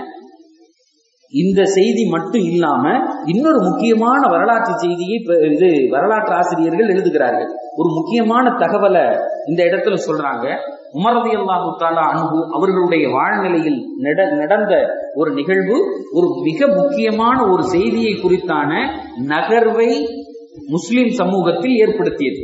B: இந்த செய்தி மட்டும் இல்லாம இன்னொரு முக்கியமான வரலாற்று செய்தியை இப்ப இது வரலாற்று ஆசிரியர்கள் எழுதுகிறார்கள் ஒரு முக்கியமான தகவலை இந்த இடத்துல சொல்றாங்க உமரதி அல்லாஹு தாலா அன்பு அவர்களுடைய வாழ்நிலையில் நட- நடந்த ஒரு நிகழ்வு ஒரு மிக முக்கியமான ஒரு செய்தியை குறித்தான நகர்வை முஸ்லிம் சமூகத்தில் ஏற்படுத்தியது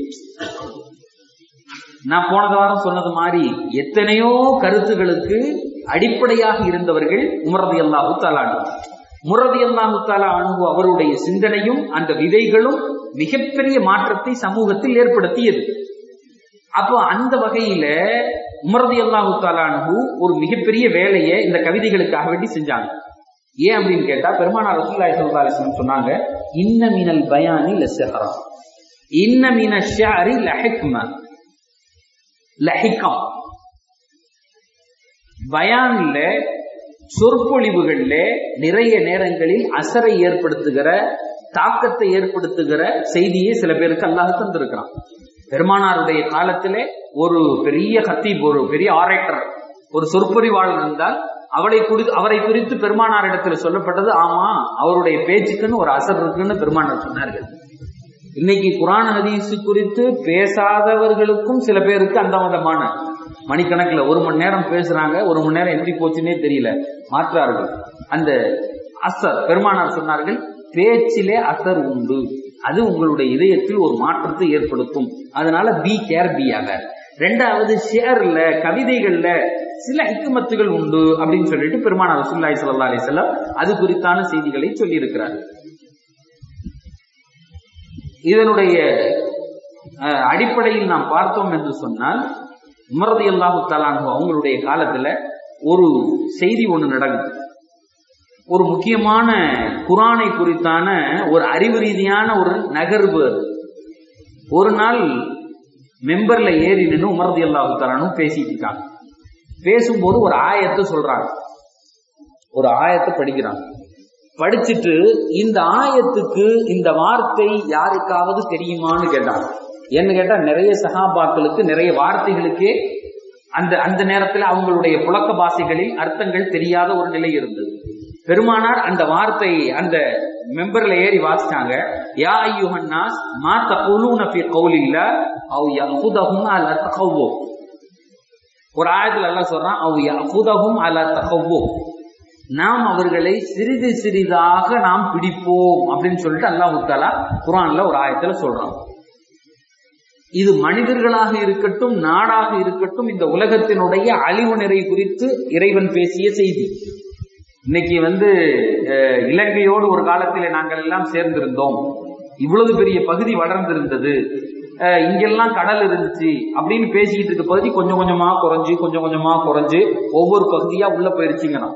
B: நான் போனத வாரம் சொன்னது மாதிரி எத்தனையோ கருத்துகளுக்கு அடிப்படையாக இருந்தவர்கள் உமரதி அல்லாஹு தாலானு முரதி அல்லாஹு தாலா அன்பு அவருடைய சிந்தனையும் அந்த விதைகளும் மிகப்பெரிய மாற்றத்தை சமூகத்தில் ஏற்படுத்தியது அப்போ அந்த வகையில உமரதி அல்லாஹு தாலானு ஒரு மிகப்பெரிய வேலையை இந்த கவிதைகளுக்காக வேண்டி செஞ்சாங்க ஏன் அப்படின்னு கேட்டா பெருமானார் ரசூலுல்லாஹி ஸல்லல்லாஹு அலைஹி வஸல்லம் சொன்னாங்க இன்ன மினல் பயானி லஸ்ஹரா இன்ன மின ஷஅரி லஹிக்மா லஹிகம் பயான்ல சொற்பொழிவுகள்ல நிறைய நேரங்களில் அசரை ஏற்படுத்துகிற தாக்கத்தை ஏற்படுத்துகிற செய்தியை சில பேருக்கு அல்லாஹ் தந்திருக்கிறான் பெருமானாருடைய காலத்திலே ஒரு பெரிய ஹத்தீப் ஒரு பெரிய ஆரேட்டர் ஒரு சொற்பொழிவாளர் இருந்தால் அவரை குறித்து அவரை குறித்து பெருமானாரிடத்தில் சொல்லப்பட்டது ஆமா அவருடைய பேச்சுக்குன்னு ஒரு அசர் இருக்குன்னு பெருமானார் சொன்னார்கள் இன்னைக்கு குரான் ஹதீஸ் குறித்து பேசாதவர்களுக்கும் சில பேருக்கு அந்த விதமான மணிக்கணக்கில் ஒரு மணி நேரம் பேசுறாங்க ஒரு மணி நேரம் எப்படி போச்சுன்னே தெரியல மாற்றார்கள் அந்த அசர் பெருமானார் சொன்னார்கள் பேச்சிலே அசர் உண்டு அது உங்களுடைய இதயத்தில் ஒரு மாற்றத்தை ஏற்படுத்தும் அதனால பி கேர் பி அவர் ரெண்டாவது ஷேர்ல கவிதைகள்ல சில ஹிக்குமத்துகள் உண்டு அப்படின்னு சொல்லிட்டு பெருமானார் ரசூலுல்லாஹி ஸல்லல்லாஹு அலைஹி வஸல்லம் அது குறித்தான செய்திகளை சொல்லி இருக்கிறார் இதனுடைய அஹ், அடிப்படையில் நாம் பார்த்தோம் என்று சொன்னால் உமரதி அல்லாஹு தலான்ஹு அவங்களுடைய காலத்துல ஒரு செய்தி ஒண்ணு நடக்குது ஒரு முக்கியமான குரானை குறித்தான ஒரு அறிவு ரீதியான ஒரு நகர்வு அது. ஒரு நாள் மெம்பர்ல ஏறி நின்று உமரதி அல்லாஹு தலானும் பேசிட்டு இருக்காங்க பேசும்போது ஒரு ஆயத்தை சொல்றாங்க ஒரு ஆயத்தை படிக்கிறாங்க படிச்சுட்டு இந்த ஆயத்துக்கு இந்த வார்த்தை யாருக்காவது தெரியுமான்னு கேட்டாங்க என்ன கேட்டா நிறைய சகாபாக்களுக்கு நிறைய வார்த்தைகளுக்கே அந்த அந்த நேரத்தில் அவங்களுடைய புழக்க பாஷைகளில் அர்த்தங்கள் தெரியாத ஒரு நிலை இருந்தது பெருமானார் அந்த வார்த்தை அந்த மெம்பர்ல ஏறி வாசிச்சாங்க யா ஐயுஹன் நாஸ் மா தகுலூன ஃபி கௌலில்ல அவ் யஃபுதஹும் அலா தகவ்வோ ஒரு ஆயத்துல எல்லாம் சொல்றான் அவ் யஃபுதஹும் அலா தகவ்வோ நாம் அவர்களை சிறிது சிறிதாக நாம் பிடிப்போம் அப்படின்னு சொல்லிட்டு அல்லாஹ் தாலா குரான்ல ஒரு ஆயத்துல சொல்றான் இது மனிதர்களாக இருக்கட்டும் நாடாக இருக்கட்டும் இந்த உலகத்தினுடைய அழிவு நிறை குறித்து இறைவன் பேசிய செய்தி இன்னைக்கு வந்து அஹ், இலங்கையோடு ஒரு காலத்திலே நாங்கள் எல்லாம் சேர்ந்திருந்தோம் இவ்வளவு பெரிய பகுதி வளர்ந்திருந்தது அஹ், இங்கெல்லாம் கடல் இருந்துச்சு அப்படின்னு பேசிக்கிட்டு இருக்க பகுதி கொஞ்சம் கொஞ்சமா குறைஞ்சு கொஞ்சம் கொஞ்சமா குறைஞ்சு ஒவ்வொரு பகுதியா உள்ள போயிருச்சுங்கண்ணா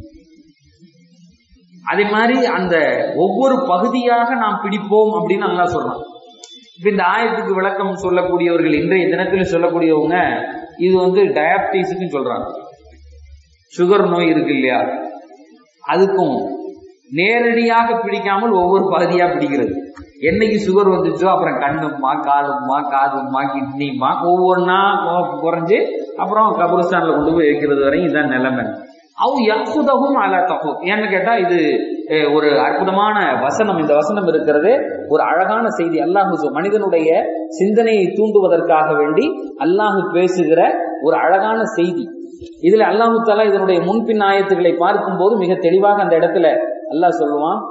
B: அதே மாதிரி அந்த ஒவ்வொரு பகுதியாக நாம் பிடிப்போம் அப்படின்னு நல்லா சொல்றான் இப்ப இந்த ஆயத்துக்கு விளக்கம் சொல்லக்கூடியவர்கள் இன்றைய தினத்தில் சொல்லக்கூடியவங்க இது வந்து டயாபிட்டிஸுக்கு சொல்றாங்க சுகர் நோய் இருக்கு இல்லையா அதுக்கும் நேரடியாக பிடிக்காமல் ஒவ்வொரு பகுதியா பிடிக்கிறது என்னைக்கு சுகர் வந்துச்சோ அப்புறம் கண்ணுமா காலுமா காதுமா கிட்னிமா ஒவ்வொன்றா குறைஞ்சு அப்புறம் கபருஸ்தான்ல கொண்டு போய் வைக்கிறது வரையும் இதான் நிலைமை அவ் யகுதகும் அல தகு ஏன்னு கேட்டா இது அஹ், ஒரு அற்புதமான வசனம் இந்த வசனம் இருக்கிறது ஒரு அழகான செய்தி அல்லாஹு சொ- மனிதனுடைய சிந்தனையை தூண்டுவதற்காக வேண்டி அல்லாஹ் பேசுகிற ஒரு அழகான செய்தி இதுல அல்லாஹு தாலா இதனுடைய முன்பின் ஆயத்துக்களை பார்க்கும்போது மிக தெளிவாக அந்த இடத்துல அல்லாஹ் சொல்லுவான்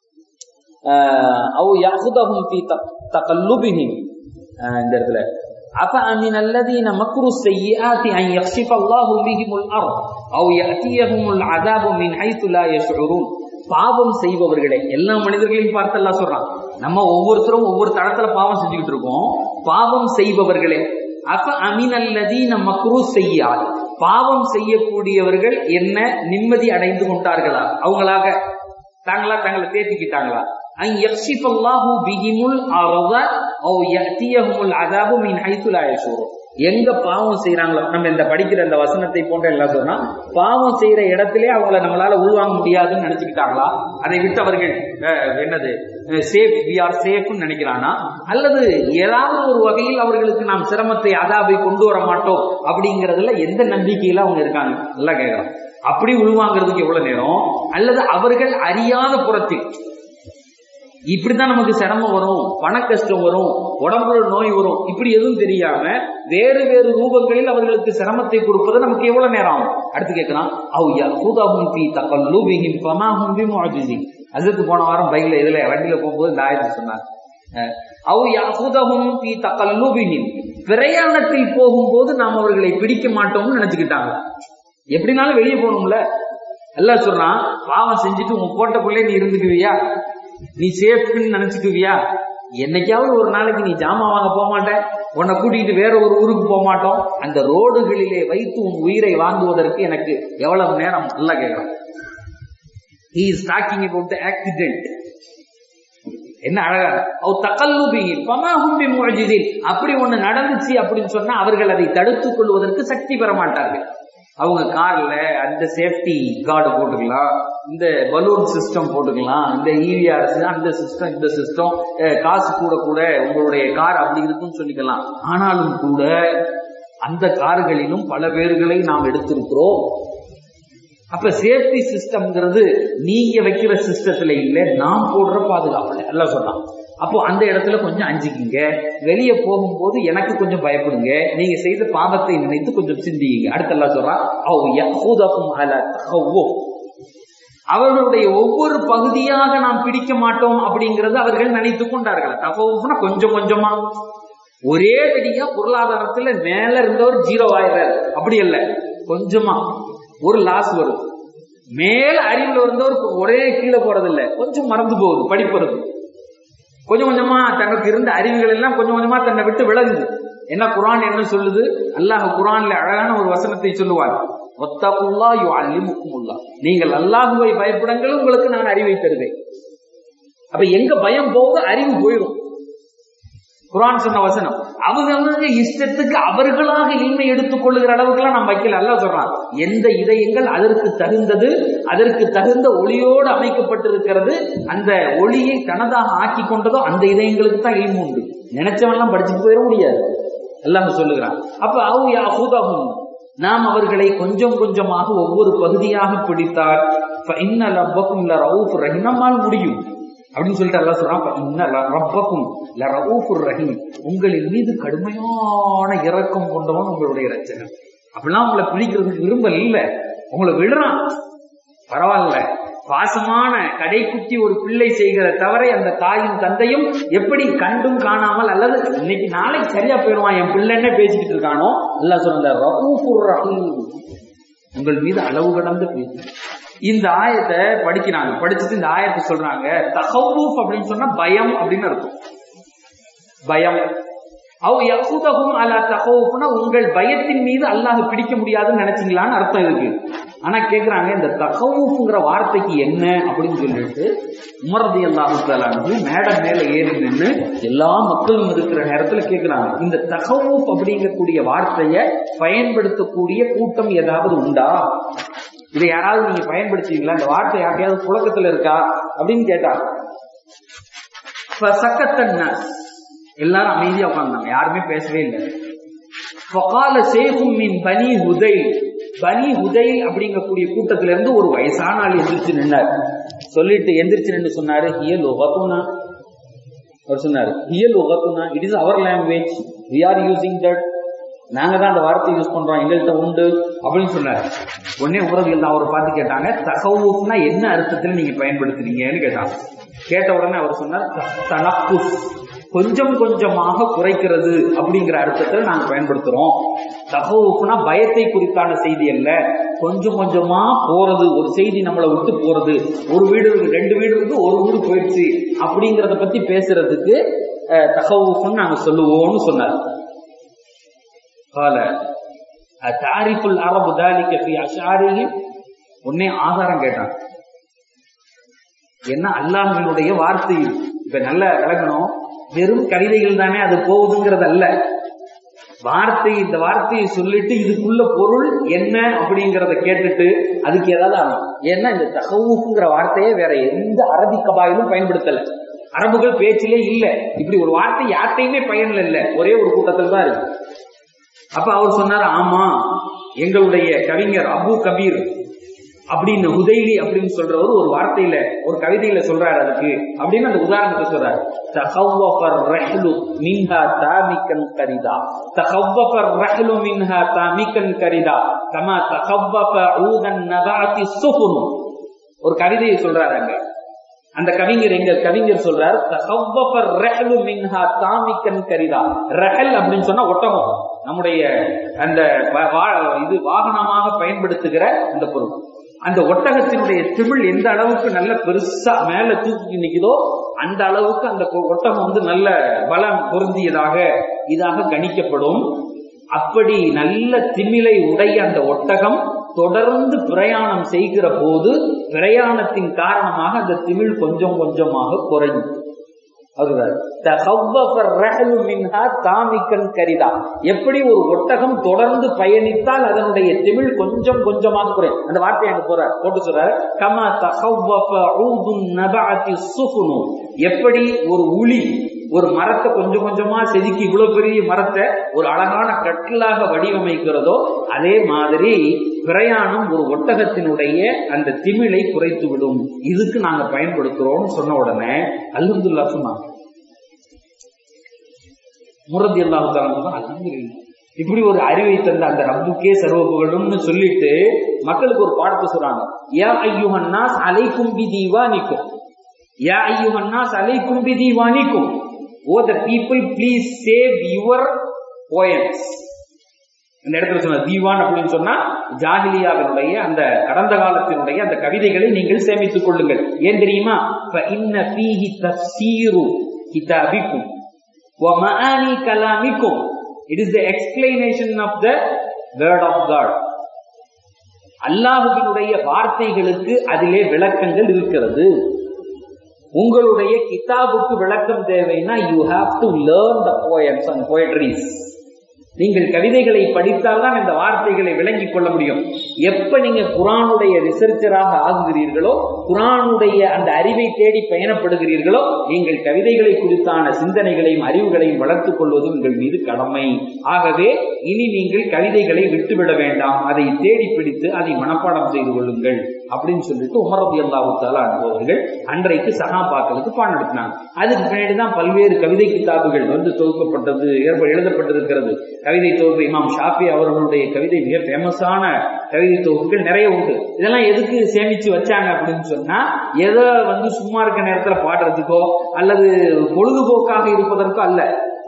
B: அவு யகுதகும் ஃபி தகல்லுபிஹிம் அஹ், இந்த இடத்துல أفأمن الذين مكروا السيئات أن يخسف الله بهم الأرض أو يأتيهم العذاب من حيث لا يشعرون பாவம் செய்பவர்களே எல்லா மனிதர்களையும் பார்த்து எல்லாம் சொல்றான் நம்ம ஒவ்வொருத்தரும் ஒவ்வொரு தளத்துல பாவம் செஞ்சுக்கிட்டு இருக்கோம் பாவம் செய்பவர்களே அஃப அமினல்லதீன மக்ரு செய்யாது பாவம் செய்யக்கூடியவர்கள் என்ன நிம்மதி அடைந்து கொண்டார்களா அவங்களாக தாங்களா தங்களை தேத்திக்கிட்டாங்களா அன் யக்ஷிஃபல்லாஹு பிஹிமுல் அர்த அவ் யஅதியஹுமுல் அஸாபு மின் ஹைத்து லா யஷூரூன் எங்க பாவம் செய்யறாங்களோ நம்ம இந்த படிக்கிற இந்த வசனத்தை போன்ற எல்லாம் சொன்னா பாவம் செய்யற இடத்திலே அவங்கள நம்மளால உள்வாங்க முடியாதுன்னு நினைச்சுக்கிட்டாங்களா அதை விட்டு அவர்கள் அஹ், என்னது சேஃப் வி ஆர் சேஃப்னு நினைக்கிறானா அல்லது ஏதாவது ஒரு வகையில் அவர்களுக்கு நாம் சிரமத்தை அதாபை கொண்டு வர மாட்டோம் அப்படிங்கறதுல எந்த நம்பிக்கையில அவங்க இருக்காங்க நல்லா கேட்கலாம் அப்படி உள்வாங்கிறதுக்கு எவ்வளவு நேரம் அல்லது அவர்கள் அறியாத புறத்தில் இப்படித்தான் நமக்கு சிரமம் வரும் பண கஷ்டம் வரும் உடம்புல நோய் வரும் இப்படி எதுவும் தெரியாம வேறு வேறு ரூபங்களில் அவர்களுக்கு சிரமத்தை கொடுப்பது நமக்கு எவ்வளவு நேரம் ஆகும் அடுத்து கேட்கிறான் அவ் யஹுதஹும் ஃபீ தகல்லுபிஹிம் ஃபமா ஹும் பிமுஅஜிஸின் அதுக்கு போன வாரம் பைக்ல இதுல வண்டியில போகும்போது இந்த ஆயத்தை சொன்னார் அஹ், அவ் யஹுதஹும் ஃபீ தகல்லுபிஹிம் பிரயாணத்தில் போகும்போது நாம் அவர்களை பிடிக்க மாட்டோம்னு நினைச்சுக்கிட்டாங்க எப்படினாலும் வெளியே போகணும்ல எல்லாம் சொல்றான் பாவம் செஞ்சுட்டு உன் கோட்டைக்குள்ளே நீ இருந்துக்குவியா நீ சேஃப்னு நினைச்சுக்குவியா என்னைக்காவது ஒரு நாளைக்கு நீ ஜாமான் வாங்க போக மாட்ட உன்னை கூட்டிட்டு வேற ஒரு ஊருக்கு போக மாட்டோம் அந்த ரோடுகளிலே வைத்து உன் உயிரை வாங்குவதற்கு எனக்கு எவ்வளவு நேரம் நல்லா கேட்கலாம் he is talking about the accident என்ன அழகா அவ தகல்லுபியின் பமாஹும் பிமுஅஜிஸின் அப்படி ஒண்ணு நடந்துச்சு அப்படின்னு சொன்னா அவர்கள் அதை தடுத்துக் கொள்வதற்கு சக்தி பெற மாட்டார்கள் அவங்க கார்ல அந்த சேஃப்டி கார்டு போட்டுக்கலாம் இந்த பலூன் சிஸ்டம் போட்டுக்கலாம் இந்த இவிஆர்எஸ் அந்த சிஸ்டம் இந்த சிஸ்டம் காசு கூட கூட உங்களுடைய கார் அப்படி இருக்குன்னு சொல்லிக்கலாம் ஆனாலும் கூட அந்த கார்களிலும் பல பேர்களை நாம் எடுத்திருக்கிறோம் அப்ப சேஃப்டி சிஸ்டம்ங்கிறது நீங்க வைக்கிற சிஸ்டத்துல இல்ல நாம் போடுற பாதுகாப்புல எல்லாம் சொல்லலாம் அப்போ அந்த இடத்துல கொஞ்சம் அஞ்சுக்கிங்க வெளியே போகும்போது எனக்கு கொஞ்சம் பயப்படுங்க நீங்க செய்த பாவத்தை நினைத்து கொஞ்சம் சிந்தியுங்க அடுத்தெல்லாம் சொல்றான் அவ் யஹூதகும் அலா தஹவ்வுஃப். அவர்களுடைய ஒவ்வொரு பகுதியாக நாம் பிடிக்க மாட்டோம் அப்படிங்கறது அவர்கள் நினைத்துக் கொண்டார்கள் தகவல்னா கொஞ்சம் கொஞ்சமா ஒரே தடியா பொருளாதாரத்துல மேல இருந்தவர் ஜீரோ ஆயிடுறாரு அப்படி இல்ல கொஞ்சமா ஒரு லாஸ் வருது மேல அறிவுல இருந்தவர் ஒரே கீழே போறது இல்ல கொஞ்சம் மறந்து போகுது படிப்புறது கொஞ்சம் கொஞ்சமா தனக்கு இருந்த அறிவுகள் எல்லாம் கொஞ்சம் கொஞ்சமா தன்னை விட்டு விலகுது என்ன குரான் என்ன சொல்லுது அல்லாஹ் குரான்ல அழகான ஒரு வசனத்தை சொல்லுவார் ஒத்தகுல்லா யு அல்லிமுக்குமுல்லா நீங்கள் அல்லாஹுவை பயப்படுங்கள் உங்களுக்கு நான் அறிவை தருவேன் அப்ப எங்க பயம் போகுதோ அறிவு போயிடும் குரான் சொன்ன வசனம் அவங்க அவங்க இஷ்டத்துக்கு அவர்களாக இன்மை எடுத்துக் கொள்ளுகிற அளவுக்குலாம் நம்ம வைக்கல அல்ல சொல்றான் எந்த இதயங்கள் அதற்கு தகுந்தது அதற்கு தகுந்த ஒளியோடு அமைக்கப்பட்டிருக்கிறது அந்த ஒளியை தனதாக ஆக்கி கொண்டதோ அந்த இதயங்களுக்கு தான் இல்மு உண்டு நினைச்சவன்லாம் படிச்சுட்டு போயிட முடியாது எல்லாம் சொல்லுகிறான் அப்ப அவு யாஹூதாகும் நாம் அவர்களை கொஞ்சம் கொஞ்சமாக ஒவ்வொரு பகுதியாக பிடித்தால் இன்ன ரப்பக்கும் ரவுஃப் ரஹினமால் முடியும் அப்படின்னு சொல்லிட்டு அல்லாஹ் சொல்றான் "ஃப இன்ன ல- ரப்பக்கும் லரஊஃபுர் ரஹீம் உங்களின் மீது கடுமையான இரக்கம் கொண்டவன் உங்களுடைய ரச்சகன் அப்படிலாம் உங்களை பிடிக்கிறதுக்கு விரும்பல் இல்ல உங்களை விடுறான் பரவாயில்ல பாசமான கடைக்குட்டி ஒரு பிள்ளை செய்கிற தவறை அந்த தாயும் தந்தையும் எப்படி கண்டும் காணாமல் அல்லது இன்னைக்கு நாளைக்கு சரியா போயிடுவான் என் பிள்ளைன்னே பேசிக்கிட்டு இருக்கானோ அல்லா சொன்ன ரஹூஃபுர் ரஹீம் உங்கள் மீது அளவு கடந்து பேசு இந்த ஆயத்தை படிக்கிறாங்க படிச்சுட்டு இந்த ஆயத்தை சொல்றாங்க தகவூப் அப்படின்னு சொன்னா பயம் அப்படின்னு அர்த்தம் பயம் அவ் யகுதகும் அலா தகவுப்னா உங்கள் பயத்தின் மீது அல்லாஹ் பிடிக்க முடியாதுன்னு நினைச்சீங்களான்னு அர்த்தம் இருக்கு ஆனா கேக்குறாங்க இந்த தகவுப்புங்கிற வார்த்தைக்கு என்ன அப்படின்னு சொல்லிட்டு உமரதி அல்லாஹு மேடம் மேல ஏறி நின்று எல்லா மக்களும் இருக்கிற நேரத்துல கேக்குறாங்க இந்த தகவூப் அப்படிங்கக்கூடிய வார்த்தையை பயன்படுத்தக்கூடிய கூட்டம் ஏதாவது உண்டா இதை யாராவது நீங்க பயன்படுத்துவீங்களா இந்த வார்த்தை யாரையாவது புழக்கத்துல இருக்கா அப்படின்னு கேட்டாங்க எல்லாரும் அமைதியா உட்கார்ந்தாங்க யாருமே பேசவே இல்லை ஃபகால சேகும் மின் பனி ஹுதை பனி ஹுதை அப்படிங்கக்கூடிய கூட்டத்துல இருந்து ஒரு வயசான ஆள் எந்திரிச்சு நின்னார் சொல்லிட்டு எந்திரிச்சு நின்று சொன்னாரு ஹியல் உகத்துனா அவர் சொன்னாரு ஹியல் உகத்துனா it is our language we are using that நாங்க தான் அந்த வார்த்தை யூஸ் பண்றோம் எங்கள்கிட்ட உண்டு அப்படின்னு சொன்னாரு உடனே உறவுகள் தான் அவரை பார்த்து கேட்டாங்க தகவுனா என்ன அர்த்தத்தில் நீங்க பயன்படுத்துறீங்கன்னு கேட்டாங்க கேட்ட உடனே அவர் சொன்னார் தனப்பு கொஞ்சம் கொஞ்சமாக குறைக்கிறது அப்படிங்கிற அர்த்தத்தில் நாங்க பயன்படுத்துறோம் தகவுப்புனா பயத்தை குறித்தான செய்தி அல்ல கொஞ்சம் கொஞ்சமா போறது ஒரு செய்தி நம்மளை விட்டு போறது ஒரு வீடு இருக்கு ரெண்டு வீடு இருக்கு ஒரு வீடு போயிடுச்சு அப்படிங்கறத பத்தி பேசுறதுக்கு தகவுப்புன்னு நாங்க சொல்லுவோம்னு சொன்னார் கால தாரிஃபுல் அரபு தாலிக்க ஃபி அஷாரிஹிம் உடனே ஆதாரம் கேட்டான் என்ன அல்லாஹினுடைய வார்த்தை இப்ப நல்ல விளக்கணும் வெறும் கவிதைகள் தானே அது போகுதுங்கிறது அல்ல வார்த்தை இந்த வார்த்தையை சொல்லிட்டு இதுக்குள்ள பொருள் என்ன அப்படிங்கறத கேட்டுட்டு அதுக்கு ஏதாவது ஆகும் ஏன்னா இந்த தகவுங்கிற வார்த்தையை வேற எந்த அரபி கபாயிலும் பயன்படுத்தல அரபுகள் பேச்சிலே இல்ல இப்படி ஒரு வார்த்தை யார்ட்டையுமே பயன்ல இல்ல ஒரே ஒரு கூட்டத்தில் தான் இருக்கு அப்ப அவர் சொன்னார் ஆமா எங்களுடைய கவிஞர் அபு கபீர் அப்படின்னு உதைலி அப்படின்னு சொல்றவர் ஒரு வார்த்தையில ஒரு கவிதையில சொல்றாரு அதுக்கு அப்படின்னு அந்த உதாரணத்தை சொல்றாரு தகவ்வஃபர் ரஹ்லு மின்ஹா தாமிக்கன் கரிதா தகவ்வஃபர் ரஹ்லு மின்ஹா தாமிக்கன் கரிதா கமா தகவ்வஃப ஊதன் நபாத்தி சுஃபுனு ஒரு கவிதையை சொல்றாரு அங்க அந்த கவிஞர் எங்க கவிஞர் சொல்றார் தகவ்வஃபர் ரஹ்லு மின்ஹா தாமிக்கன் கரிதா ரஹல் அப்படின்னு சொன்னா ஒட்டகம் நம்முடைய அந்த இது வாகனமாக பயன்படுத்துகிற அந்த பொருள் அந்த ஒட்டகத்தினுடைய திமிழ் எந்த அளவுக்கு நல்ல பெருசா மேல தூக்கி நிக்குதோ அந்த அளவுக்கு அந்த ஒட்டகம் வந்து நல்ல பலம் பொருந்தியதாக இதாக கணிக்கப்படும் அப்படி நல்ல திமிலை உடைய அந்த ஒட்டகம் தொடர்ந்து பிரயாணம் செய்கிற போது பிரயாணத்தின் காரணமாக அந்த திமிழ் கொஞ்சம் கொஞ்சமாக குறையும் எப்படி ஒரு ஒட்டகம் தொடர்ந்து பயணித்தால் அதனுடைய திமிழ் கொஞ்சம் கொஞ்சமாக குறையும் அந்த வார்த்தை அங்க போற போட்டு சொல்றாரு கமா சுஃபுனு எப்படி ஒரு உளி ஒரு மரத்தை கொஞ்சம் கொஞ்சமா செதுக்கி இவ்வளவு பெரிய மரத்தை ஒரு அழகான கட்டிலாக வடிவமைக்கிறதோ அதே மாதிரி பிரயாணம் ஒரு ஒட்டகத்தினுடைய அந்த திமிழை குறைத்து விடும் இதுக்கு நாங்க பயன்படுத்துறோம்னு சொன்ன உடனே அல்ஹம்துல்லா சொன்னாங்க முரதி அல்லாஹு அல்ஹம்துல்லா இப்படி ஒரு அறிவை தந்த அந்த ரப்புக்கே சர்வ புகழும்னு சொல்லிட்டு மக்களுக்கு ஒரு பாடத்தை சொல்றாங்க யா ஐயுஹன்னாஸ் அலைக்கும் பி தீவானிக்கும் யா ஐயுஹன்னாஸ் அலைக்கும் பி தீவானிக்கும் O the people please save your poems இந்த இடத்துல சொன்ன தீவான் அப்படின்னு சொன்னா ஜாகிலியாவினுடைய அந்த கடந்த காலத்தினுடைய அந்த கவிதைகளை நீங்கள் சேமித்துக் கொள்ளுங்கள் ஏன் தெரியுமா இன்ன பீஹி தப்சீரு கிதாபிக்கும் ومعاني كلامكم it is the explanation of the word of god அல்லாஹுவினுடைய வார்த்தைகளுக்கு அதிலே விளக்கங்கள் இருக்கிறது உங்களுடைய கிதாபுக்கு விளக்கம் தேவைன்னா you have to learn the poems and poetries நீங்கள் கவிதைகளை படித்தால் தான் இந்த வார்த்தைகளை விளங்கிக் கொள்ள முடியும் எப்ப நீங்க குரானுடைய ரிசர்ச்சராக ஆகுகிறீர்களோ குரானுடைய அந்த அறிவை தேடி பயணப்படுகிறீர்களோ நீங்கள் கவிதைகளை குறித்தான சிந்தனைகளையும் அறிவுகளையும் வளர்த்துக் கொள்வது உங்கள் மீது கடமை ஆகவே இனி நீங்கள் கவிதைகளை விட்டுவிட வேண்டாம் அதை தேடி பிடித்து அதை மனப்பாடம் செய்து கொள்ளுங்கள் அப்படின்னு சொல்லிட்டு உமரபி அல்லாஹால அனுபவர்கள் அன்றைக்கு சகாபாக்களுக்கு பாடம் நடத்தினாங்க அதுக்கு பின்னாடி தான் பல்வேறு கவிதை கிதாபுகள் வந்து தொகுக்கப்பட்டது எழுதப்பட்டிருக்கிறது கவிதை தொகுப்பு இமாம் ஷாஃபி அவர்களுடைய கவிதை மிக ஃபேமஸான கவிதை தொகுப்புகள் நிறைய உண்டு இதெல்லாம் எதுக்கு சேமிச்சு வச்சாங்க அப்படின்னு சொன்னா எதை வந்து சும்மா இருக்க நேரத்துல பாடுறதுக்கோ அல்லது பொழுதுபோக்காக இருப்பதற்கோ அல்ல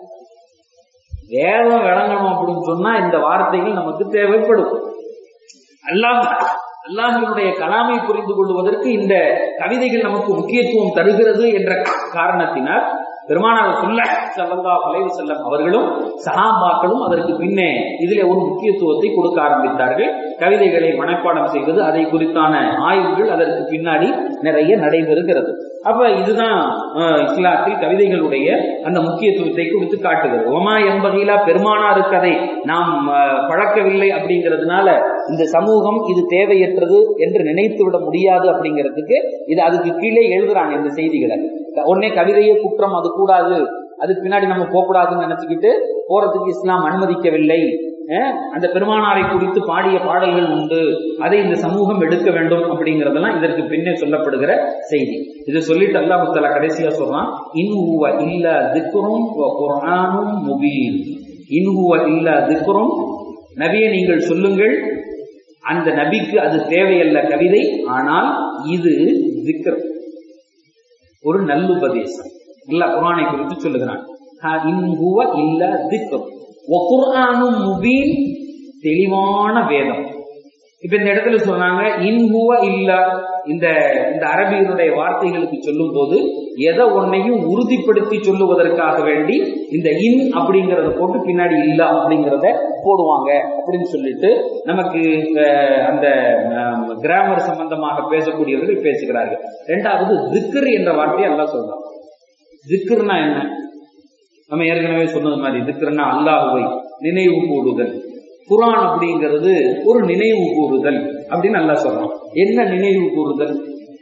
B: வேதம் விளங்கணும் அப்படின்னு சொன்னா இந்த வார்த்தைகள் நமக்கு தேவைப்படும் அல்லாஹ் அல்லாஹினுடைய கலாமை புரிந்து கொள்வதற்கு இந்த கவிதைகள் நமக்கு முக்கியத்துவம் தருகிறது என்ற காரணத்தினால் பெருமானார் சொல்ல சல்லல்லா அலைவு செல்லம் அவர்களும் சஹாபாக்களும் அதற்கு பின்னே இதிலே ஒரு முக்கியத்துவத்தை கொடுக்க ஆரம்பித்தார்கள் கவிதைகளை மனப்பாடம் செய்வது அதை குறித்தான ஆய்வுகள் அதற்கு பின்னாடி நிறைய நடைபெறுகிறது அப்ப இதுதான் அஹ், இஸ்லாத்தில் கவிதைகளுடைய அந்த முக்கியத்துவத்தை கொடுத்து காட்டுகிறது ஒமா என்பதிலா பெருமானாருக்கு அதை நாம் அஹ், பழக்கவில்லை அப்படிங்கிறதுனால இந்த சமூகம் இது தேவையற்றது என்று நினைத்து விட முடியாது அப்படிங்கிறதுக்கு இது அதுக்கு கீழே எழுதுறாங்க இந்த செய்திகளை உடனே கவிதையே குற்றம் அது கூடாது அதுக்கு பின்னாடி நம்ம போகக்கூடாதுன்னு நினைச்சுக்கிட்டு போறதுக்கு இஸ்லாம் அனுமதிக்கவில்லை அஹ், அந்த பெருமானாரை குறித்து பாடிய பாடல்கள் உண்டு அதை இந்த சமூகம் எடுக்க வேண்டும் அப்படிங்கறதெல்லாம் இதற்கு பின்னே சொல்லப்படுகிற செய்தி இதை சொல்லிட்டு அல்லாஹ் தஆலா கடைசியா சொல்றான் இன்ஹுவ இல்ல திக்ரும் வ குர்ஆனும் முபீன் இன்ஹுவ இல்ல திக்ரும் நபியை நீங்கள் சொல்லுங்கள் அந்த நபிக்கு அது தேவையல்ல கவிதை ஆனால் இது திக்ர் ஒரு நல்லுபதேசம் இல்ல குரானை குறித்து சொல்லுகிறான் ஹா இன்ஹுவ இல்ல திக்ர் வ குர்ஆனும் முபீன் தெளிவான வேதம் இப்ப இந்த இடத்துல சொன்னாங்க இன்ஹுவ இல்ல இந்த இந்த அரபியனுடைய வார்த்தைகளுக்கு சொல்லும் போது எதை ஒன்னையும் உறுதிப்படுத்தி சொல்லுவதற்காக வேண்டி இந்த இன் அப்படிங்கறத போட்டு பின்னாடி இல்ல அப்படிங்கறத போடுவாங்க அப்படின்னு சொல்லிட்டு நமக்கு அஹ், அந்த கிராமர் சம்பந்தமாக பேசக்கூடியவர்கள் பேசுகிறார்கள் இரண்டாவது திக்ர் என்ற வார்த்தையை எல்லாம் சொல்றான் திக்ர்னா என்ன நம்ம ஏற்கனவே சொன்னது மாதிரி திக்ர்னா அல்லாஹுவை நினைவு கூடுதல் குரான் அப்படிங்கிறது ஒரு நினைவு கூறுதல் அப்படின்னு நல்லா சொல்றோம் என்ன நினைவு கூறுதல்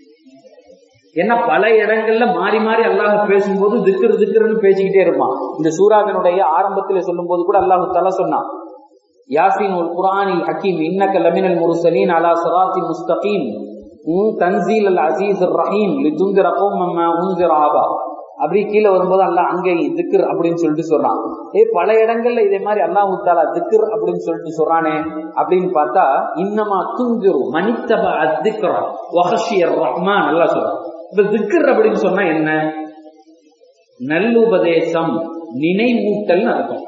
B: ஏன்னா பல இடங்கள்ல மாறி மாறி அல்லாஹ் பேசும்போது திக்ரு திக்ருன்னு பேசிக்கிட்டே இருப்பான் இந்த சூறாவினுடைய ஆரம்பத்துல சொல்லும் போது கூட அல்லாஹ் தலா சொன்னான் யாசின் உல் குரானில் ஹக்கீம் இன்னக்க லமினல் முர்சலீன் அலா சராத்தி முஸ்தகீம் உம் தன்சீல் அல் அசீஸ் ரஹீம் லிதுந்திர கோமம்மா உந்திர ஆபா அப்படி கீழே வரும்போது அல்லாஹ் அங்கே திக்ர் அப்படின்னு சொல்லிட்டு சொல்றான் ஏ பல இடங்கள்ல இதே மாதிரி அல்லாஹ் தாலா திக்ர் அப்படின்னு சொல்லிட்டு சொல்றானே அப்படின்னு பார்த்தா இன்னமா துந்திரு மனித்தப அத்திக்ரா வஹஷியர் ரஹ்மான் நல்லா சொல்றான் இப்ப திக்ர் அப்படின்னு சொன்னா என்ன நல்லுபதேசம் நினைவூட்டல் அர்த்தம்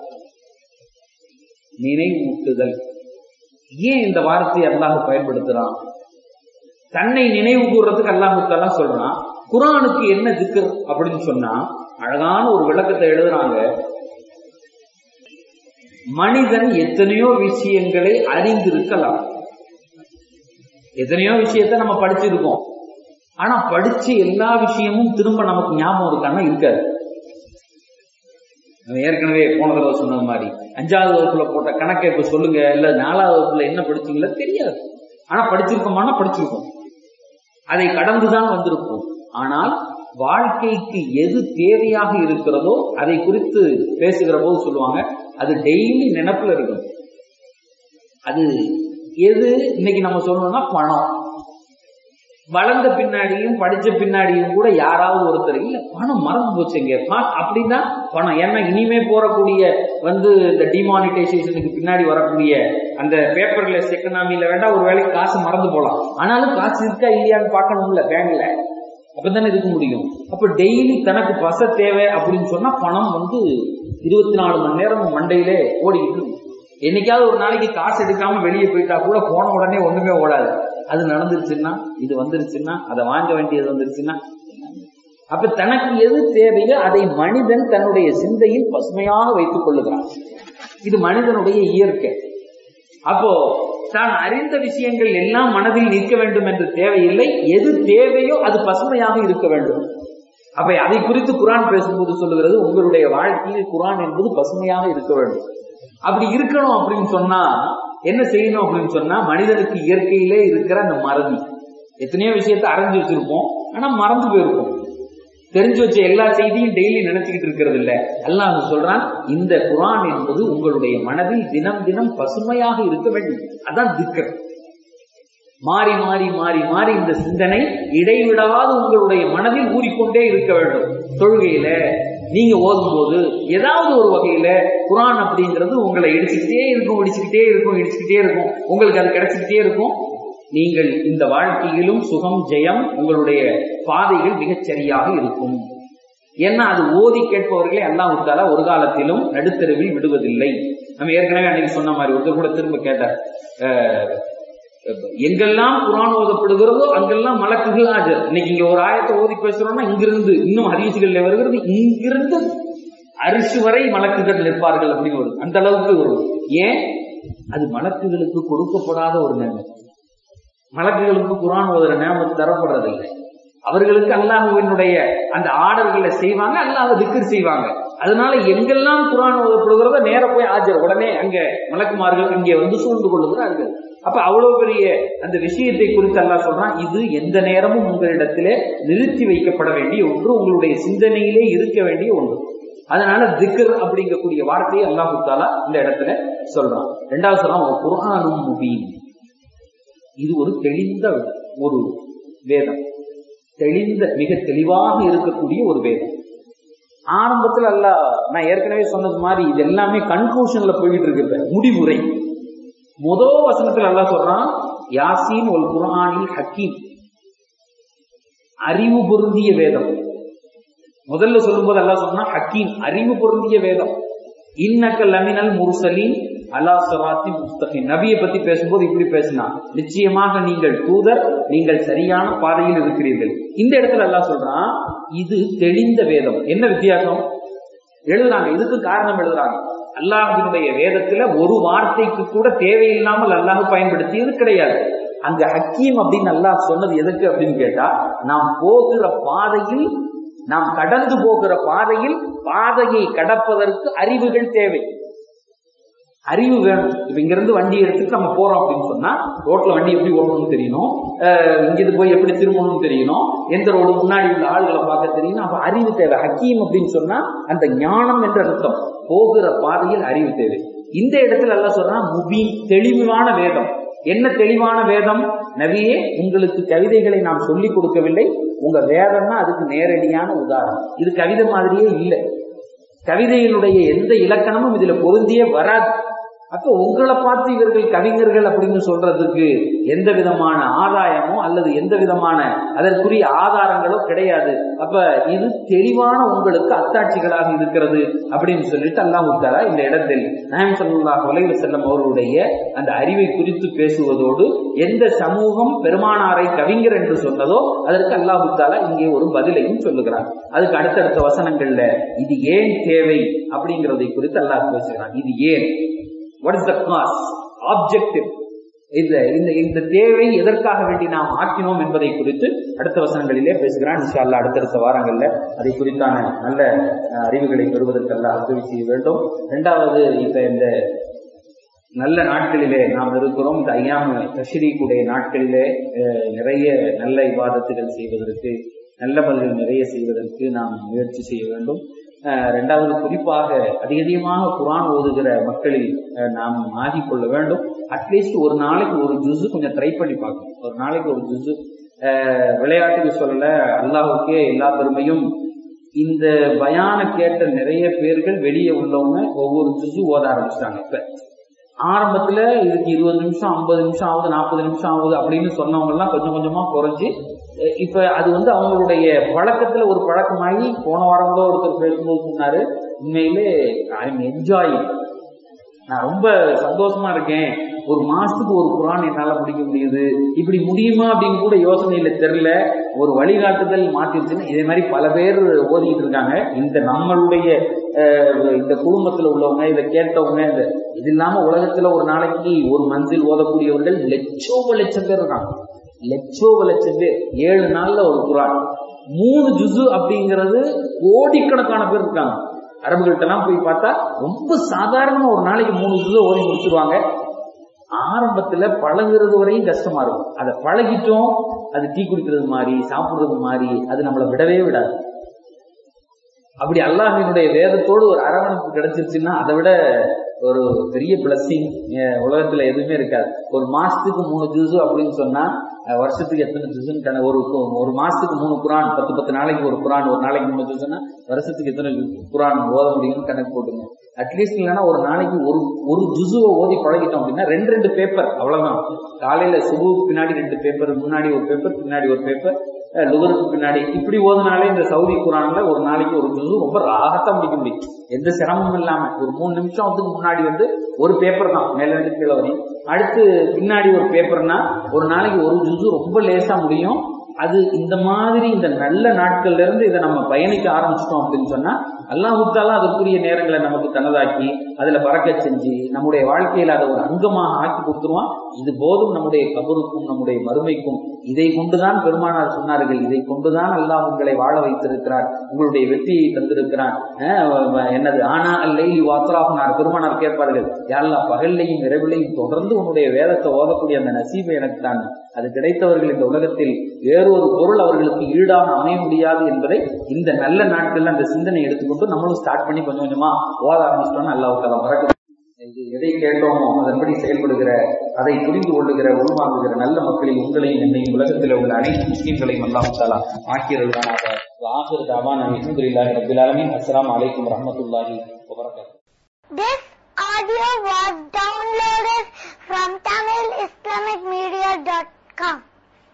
B: நினைவூட்டுதல் ஏன் இந்த வார்த்தையை அல்லாஹ் பயன்படுத்துறான் தன்னை நினைவு கூறுறதுக்கு அல்லாஹுக்கெல்லாம் சொல்றான் குரானுக்கு என்ன திக்கர் அப்படின்னு சொன்னா அழகான ஒரு விளக்கத்தை எழுதுறாங்க மனிதன் எத்தனையோ விஷயங்களை அறிந்திருக்கலாம் எத்தனையோ விஷயத்த நம்ம படிச்சிருக்கோம் ஆனா படிச்ச எல்லா விஷயமும் திரும்ப நமக்கு ஞாபகம் இருக்கான்னா இருக்காது நம்ம ஏற்கனவே போன தடவை சொன்னது மாதிரி அஞ்சாவது வகுப்புல போட்ட கணக்கை இப்ப சொல்லுங்க இல்ல நாலாவது வகுப்புல என்ன படிச்சீங்களோ தெரியாது ஆனா படிச்சிருக்கோமானா படிச்சிருக்கோம் அதை கடந்துதான் வந்திருப்போம் ஆனால் வாழ்க்கைக்கு எது தேவையாக இருக்கிறதோ அதை குறித்து பேசுகிற போது சொல்லுவாங்க அது டெய்லி நினைப்புல இருக்கும் அது எது இன்னைக்கு நம்ம சொல்லணும்னா பணம் வளர்ந்த பின்னாடியும் படிச்ச பின்னாடியும் கூட யாராவது ஒருத்தர் இல்ல பணம் மறந்து போச்சுங்க பா- அப்படின்னா பணம் ஏன்னா இனிமே போறக்கூடிய வந்து இந்த டிமானிட்டைசேஷனுக்கு பின்னாடி வரக்கூடிய அந்த பேப்பர்லெஸ் எக்கனாமில வேண்டாம் ஒரு வேலைக்கு காசு மறந்து போலாம் ஆனாலும் காசு இருக்கா இல்லையான்னு பார்க்கணும்ல பேங்க்ல அப்பதானே இருக்க முடியும் அப்ப டெய்லி தனக்கு பச தேவை அப்படின்னு சொன்னா பணம் வந்து இருபத்தி நாலு மணி நேரம் மண்டையிலே ஓடிக்கிட்டு இருக்கும் என்னைக்காவது ஒரு நாளைக்கு காசு எடுக்காம வெளியே போயிட்டா கூட போன உடனே ஒண்ணுமே ஓடாது அது நடந்துருச்சுன்னா இது வந்துருச்சுன்னா அதை வாங்க வேண்டியது வந்துருச்சுன்னா அப்ப தனக்கு எது தேவையோ அதை மனிதன் தன்னுடைய சிந்தையில் பசுமையாக வைத்துக் கொள்ளுகிறான் இது மனிதனுடைய இயற்கை அப்போ தான் அறிந்த விஷயங்கள் எல்லாம் மனதில் நிற்க வேண்டும் என்று தேவையில்லை எது தேவையோ அது பசுமையாக இருக்க வேண்டும் அப்ப அதை குறித்து குரான் பேசும்போது சொல்லுகிறது உங்களுடைய வாழ்க்கையில் குரான் என்பது பசுமையாக இருக்க வேண்டும் அப்படி இருக்கணும் அப்படின்னு சொன்னா என்ன செய்யணும் அப்படின்னு சொன்னா மனிதனுக்கு இயற்கையிலே இருக்கிற அந்த மறதி எத்தனையோ விஷயத்த அறிஞ்சு வச்சிருப்போம் ஆனா மறந்து போயிருப்போம் தெரிஞ்சு வச்ச எல்லா செய்தியும் டெய்லி நினைச்சுக்கிட்டு இருக்கிறது இல்ல அல்லாஹ் சொல்றான் இந்த குரான் என்பது உங்களுடைய மனதில் தினம் தினம் பசுமையாக இருக்க வேண்டும் அதான் திக்கர் மாறி மாறி மாறி மாறி இந்த சிந்தனை இடைவிடாது உங்களுடைய மனதில் ஊறிக்கொண்டே இருக்க வேண்டும் தொழுகையில நீங்க ஓதும் போது ஏதாவது ஒரு வகையில குரான் அப்படிங்கிறது உங்களை இடிச்சுக்கிட்டே இருக்கும் இடிச்சுக்கிட்டே இருக்கும் இடிச்சுக்கிட்டே இருக்கும் உங்களுக்கு அது கிடைச்சிக்கிட்டே இருக்கும் நீங்கள் இந்த வாழ்க்கையிலும் சுகம் ஜெயம் உங்களுடைய பாதைகள் மிகச் சரியாக இருக்கும் ஏன்னா அது ஓதி கேட்பவர்களே அல்லாஹ் தாலா ஒரு காலத்திலும் நடுத்தருவில் விடுவதில்லை நம்ம ஏற்கனவே அன்னைக்கு சொன்ன மாதிரி ஒருத்தர் கூட திரும்ப கேட்டார் அஹ், எங்கெல்லாம் குரான் ஓதப்படுகிறதோ அங்கெல்லாம் மலக்குகள் ஆஜர் இன்னைக்கு இங்க ஒரு ஆயத்தை ஓதி பேசுறோம்னா இங்கிருந்து இன்னும் ஹதீசுகள்ல வருகிறது இங்கிருந்து அரிசி வரை மலக்குகள் நிற்பார்கள் அப்படின்னு வருது அந்த அளவுக்கு வரும் ஏன் அது மலக்குகளுக்கு கொடுக்கப்படாத ஒரு நேரம் மலக்குகளுக்கு குரான் ஓதுற நேமத்து தரப்படுறதில்லை அவர்களுக்கு அல்லாஹுவினுடைய அந்த ஆர்டர்களை செய்வாங்க அல்லாஹ் திக்கர் செய்வாங்க அதனால எங்கெல்லாம் குரான் ஓதப்படுகிறதோ நேர போய் ஆஜர் உடனே அங்க மலக்குமார்கள் இங்கே வந்து சூழ்ந்து கொள்ளுகிறார்கள் அப்ப அவ்வளவு பெரிய அந்த விஷயத்தை குறித்து அல்லாஹ் சொல்றான் இது எந்த நேரமும் உங்களிடத்திலே நிறுத்தி வைக்கப்பட வேண்டிய ஒன்று உங்களுடைய சிந்தனையிலே இருக்க வேண்டிய ஒன்று அதனால திக்ர் அப்படிங்கக்கூடிய வார்த்தையை அல்லாஹு தாலா இந்த இடத்துல சொல்றான் ரெண்டாவது சொல்றான் குர்ஆனும் முபீன் இது ஒரு தெளிந்த ஒரு வேதம் தெளிந்த மிக தெளிவாக இருக்கக்கூடிய ஒரு வேதம் ஆரம்பத்துல அல்ல நான் ஏற்கனவே சொன்னது மாதிரி இது எல்லாமே கன்க்ளூஷன்ல போயிட்டு இருக்கு முடிவுரை முதல் வசனத்துல அல்லாஹ் சொல்றான் யாசீன் ஒரு குர்ஆனில் ஹக்கீம் அறிவு பொருந்திய வேதம் முதல்ல சொல்லும்போது அல்லாஹ் சொன்னா ஹக்கீம் அறிவு பொருந்திய வேதம் இன்னக்க லமினல் முர்சலின் அலா சராத்தி முஸ்தகிம் நபியை பத்தி பேசும்போது இப்படி பேசினா நிச்சயமாக நீங்கள் தூதர் நீங்கள் சரியான பாதையில் இருக்கிறீர்கள் இந்த இடத்துல அல்லாஹ் சொல்றான் இது தெளிந்த வேதம் என்ன வித்தியாசம் எழுதுறாங்க இதுக்கு காரணம் எழுதுறாங்க அல்லாஹினுடைய வேதத்துல ஒரு வார்த்தைக்கு கூட தேவையில்லாமல் அல்லாஹ் பயன்படுத்தியது கிடையாது அங்க ஹக்கீம் அப்படின்னு அல்லாஹ் சொன்னது எதுக்கு அப்படின்னு கேட்டா நாம் போகிற பாதையில் நாம் கடந்து போகிற பாதையில் பாதையை கடப்பதற்கு அறிவுகள் தேவை அறிவு வேணும் இப்ப இங்க இருந்து வண்டி எடுத்துட்டு நம்ம போறோம் அப்படின்னு சொன்னா ரோட்ல வண்டி எப்படி ஓட்டணும்னு தெரியணும் அஹ் இங்கிருந்து போய் எப்படி திரும்பணும்னு தெரியணும் எந்த ரோடு முன்னாடி உள்ள ஆளுகளை பார்க்க தெரியணும் அப்ப அறிவு தேவை ஹக்கீம் அப்படின்னு சொன்னா அந்த ஞானம் என்ற அர்த்தம் போகிற பாதையில் அறிவு தேவை இந்த இடத்துல எல்லாம் சொல்றான் முபி தெளிவான வேதம் என்ன தெளிவான வேதம் நபியே உங்களுக்கு கவிதைகளை நாம் சொல்லிக் கொடுக்கவில்லை உங்க வேதம்னா அதுக்கு நேரடியான உதாரணம் இது கவிதை மாதிரியே இல்லை கவிதையினுடைய எந்த இலக்கணமும் இதுல பொருந்தியே வராது அப்ப உங்களை பார்த்து இவர்கள் கவிஞர்கள் அப்படின்னு சொல்றதுக்கு எந்த விதமான ஆதாயமோ அல்லது எந்த விதமான அதற்குரிய ஆதாரங்களோ கிடையாது அப்ப இது தெளிவான உங்களுக்கு அத்தாட்சிகளாக இருக்கிறது அப்படின்னு சொல்லிட்டு அல்லாஹ் தாலா இந்த இடத்தில் நாயம் சல்லாஹ் உலக செல்லம் அவர்களுடைய அந்த அறிவை குறித்து பேசுவதோடு எந்த சமூகம் பெருமானாரை கவிஞர் என்று சொன்னதோ அதற்கு அல்லாஹு தாலா இங்கே ஒரு பதிலையும் சொல்லுகிறார் அதுக்கு அடுத்தடுத்த வசனங்கள்ல இது ஏன் தேவை அப்படிங்கிறதை குறித்து அல்லாஹ் பேசுகிறான் இது ஏன் what is the cause objective இந்த இந்த இந்த தேவை எதற்காக வேண்டி நாம் ஆக்கினோம் என்பதை குறித்து அடுத்த வசனங்களிலே பேசுகிறான் இன்ஷா அல்லாஹ் அடுத்தடுத்த வாரங்கள்ல அதை குறித்தான நல்ல அஹ், அறிவுகளை பெறுவதற்கெல்லாம் உதவி செய்ய வேண்டும் இரண்டாவது இப்ப இந்த நல்ல நாட்களிலே நாம் இருக்கிறோம் இந்த ஐயாம தஷ்ரீக்குடைய நாட்களிலே அஹ், நிறைய நல்ல இவாதத்துகள் செய்வதற்கு நல்லவர்கள் நிறைய செய்வதற்கு நாம் முயற்சி செய்ய வேண்டும் அஹ், ரெண்டாவது குறிப்பாக அதிக அதிகமாக குரான் ஓதுகிற மக்களில் அஹ், நாம் ஆகிக்கொள்ள வேண்டும் அட்லீஸ்ட் ஒரு நாளைக்கு ஒரு ஜுஸு கொஞ்சம் ட்ரை பண்ணி பார்க்கணும் ஒரு நாளைக்கு ஒரு ஜுஸு விளையாட்டுக்கு சொல்லல அல்லாஹுக்கே எல்லா பெருமையும் இந்த பயான கேட்ட நிறைய பேர்கள் வெளியே உள்ளவங்க ஒவ்வொரு ஜுஸு ஓத ஆரம்பிச்சிட்டாங்க இப்ப ஆரம்பத்துல இதுக்கு இருபது நிமிஷம் ஐம்பது நிமிஷம் ஆகுது நாற்பது நிமிஷம் ஆகுது அப்படின்னு சொன்னவங்க எல்லாம் கொஞ்சம் கொஞ்சமா குறைஞ்சு அஹ் இப்ப அது வந்து அவங்களுடைய பழக்கத்துல ஒரு பழக்கமாகி போன வாரம் கூட ஒருத்தர் பேசும்போது சொன்னாரு உண்மையிலே ஐ எம் என்ஜாய் நான் ரொம்ப சந்தோஷமா இருக்கேன் ஒரு மாசத்துக்கு ஒரு குரான் என்னால முடிக்க முடியுது இப்படி முடியுமா அப்படின்னு கூட யோசனையில தெரியல ஒரு வழிகாட்டுதல் மாத்திருச்சுன்னு இதே மாதிரி பல பேர் ஓதிக்கிட்டு இருக்காங்க இந்த நம்மளுடைய அஹ், இந்த குடும்பத்துல உள்ளவங்க இதை கேட்டவங்க இந்த இது இல்லாம உலகத்துல ஒரு நாளைக்கு ஒரு மந்தில் ஓதக்கூடியவர்கள் லட்சோப லட்சம் பேர் இருக்காங்க லட்சோப லட்சம் பேர் ஏழு நாள்ல ஒரு குரான் மூணு ஜுசு அப்படிங்கிறது கோடிக்கணக்கான பேர் இருக்காங்க அரபுகள்ட்ட எல்லாம் போய் பார்த்தா ரொம்ப சாதாரணமா ஒரு நாளைக்கு மூணு ஜுசு ஓதி முடிச்சிருவாங்க ஆரம்பத்துல பழகுறது வரையும் கஷ்டமா இருக்கும் அதை பழகிட்டோம் அது டீ குடிக்கிறது மாதிரி சாப்பிடுறது மாதிரி அது நம்மளை விடவே விடாது அப்படி அல்லாஹினுடைய வேதத்தோடு ஒரு அரவணைப்பு கிடைச்சிருச்சுன்னா அதை விட ஒரு பெரிய பிளஸ்ஸிங் உலகத்துல எதுவுமே இருக்காது ஒரு மாசத்துக்கு மூணு ஜூஸ் அப்படின்னு சொன்னா அஹ், வருஷத்துக்கு எத்தனை ஜூஸ்ன்னு கணக்கு ஒரு ஒரு மாசத்துக்கு மூணு குரான் பத்து பத்து நாளைக்கு ஒரு குரான் ஒரு நாளைக்கு மூணு ஜூஸ்னா வருஷத்துக்கு எத்தனை குரான் ஓத முடியும்னு கணக்கு போட்டுங்க அட்லீஸ்ட் இல்லைன்னா ஒரு நாளைக்கு ஒரு ஒரு ஜுசுவை ஓதி பழகிட்டோம் அப்படின்னா ரெண்டு ரெண்டு பேப்பர் அவ்வளவுதான் காலையில சுபுக்கு பின்னாடி ரெண்டு பேப்பர் முன்னாடி ஒரு பேப்பர் பின்னாடி ஒரு பேப்பர் லுகருக்கு பின்னாடி இப்படி ஓதுனாலே இந்த சவுதி குரான்ல ஒரு நாளைக்கு ஒரு ஜுசு ரொம்ப ராகத்தா முடிக்க முடியும் எந்த சிரமமும் இல்லாம ஒரு மூணு நிமிஷத்துக்கு முன்னாடி வந்து ஒரு பேப்பர் தான் மேல இருந்து கீழே வரையும் அடுத்து பின்னாடி ஒரு பேப்பர்னா ஒரு நாளைக்கு ஒரு ஜுசு ரொம்ப லேசா முடியும் அது இந்த மாதிரி இந்த நல்ல நாட்கள்ல இருந்து இதை நம்ம பயணிக்க ஆரம்பிச்சிட்டோம் அப்படின்னு சொன்னா அல்லாஹுத்தாலா அதுக்குரிய நேரங்களை நமக்கு தனதாக்கி அதுல பறக்க செஞ்சு நம்முடைய வாழ்க்கையில அதை ஒரு அங்கமாக ஆக்கி கொடுத்துருவான் இது போதும் நம்முடைய கபருக்கும் நம்முடைய மறுமைக்கும் இதை கொண்டுதான் பெருமானார் சொன்னார்கள் இதை கொண்டுதான் அல்லாஹ் உங்களை வாழ வைத்திருக்கிறார் உங்களுடைய வெற்றியை தந்திருக்கிறான் அஹ் என்னது ஆனா அல்லை வாத்ராகுனார் பெருமானார் கேட்பார்கள் யாரெல்லாம் பகல்லையும் இரவிலையும் தொடர்ந்து உன்னுடைய வேதத்தை ஓதக்கூடிய அந்த நசீபை எனக்கு தான் அது கிடைத்தவர்கள் இந்த உலகத்தில் வேறொரு பொருள் அவர்களுக்கு ஈடாக அமைய முடியாது என்பதை இந்த நல்ல நாட்கள்ல அந்த சிந்தனை எடுத்துக்கொண்டு நம்மளும் ஸ்டார்ட் பண்ணி கொஞ்சம் கொஞ்சமா ஓத ஆரம்பிச்சிட்டோம்னா அல்லாஹ் மறக்க இது எதை கேட்டோமோ அதன்படி செயல்படுகிற அதை புரிந்து கொள்ளுகிற உள்வாங்குகிற நல்ல மக்களில் உங்களையும் என்னையும் உலகத்தில் உள்ள அனைத்து முஸ்லீம்களையும் அல்லாஹ் தாலா ஆக்கியருள்வானாக ஆசிர் தாவான் அலமதுல்லாஹி ரபில் ஆலமீன் அஸ்ஸலாமு அலைக்கும் வரஹ்மத்துல்லாஹி வபரகாத்துஹு
C: This audio was downloaded from TamilIslamicMedia.com.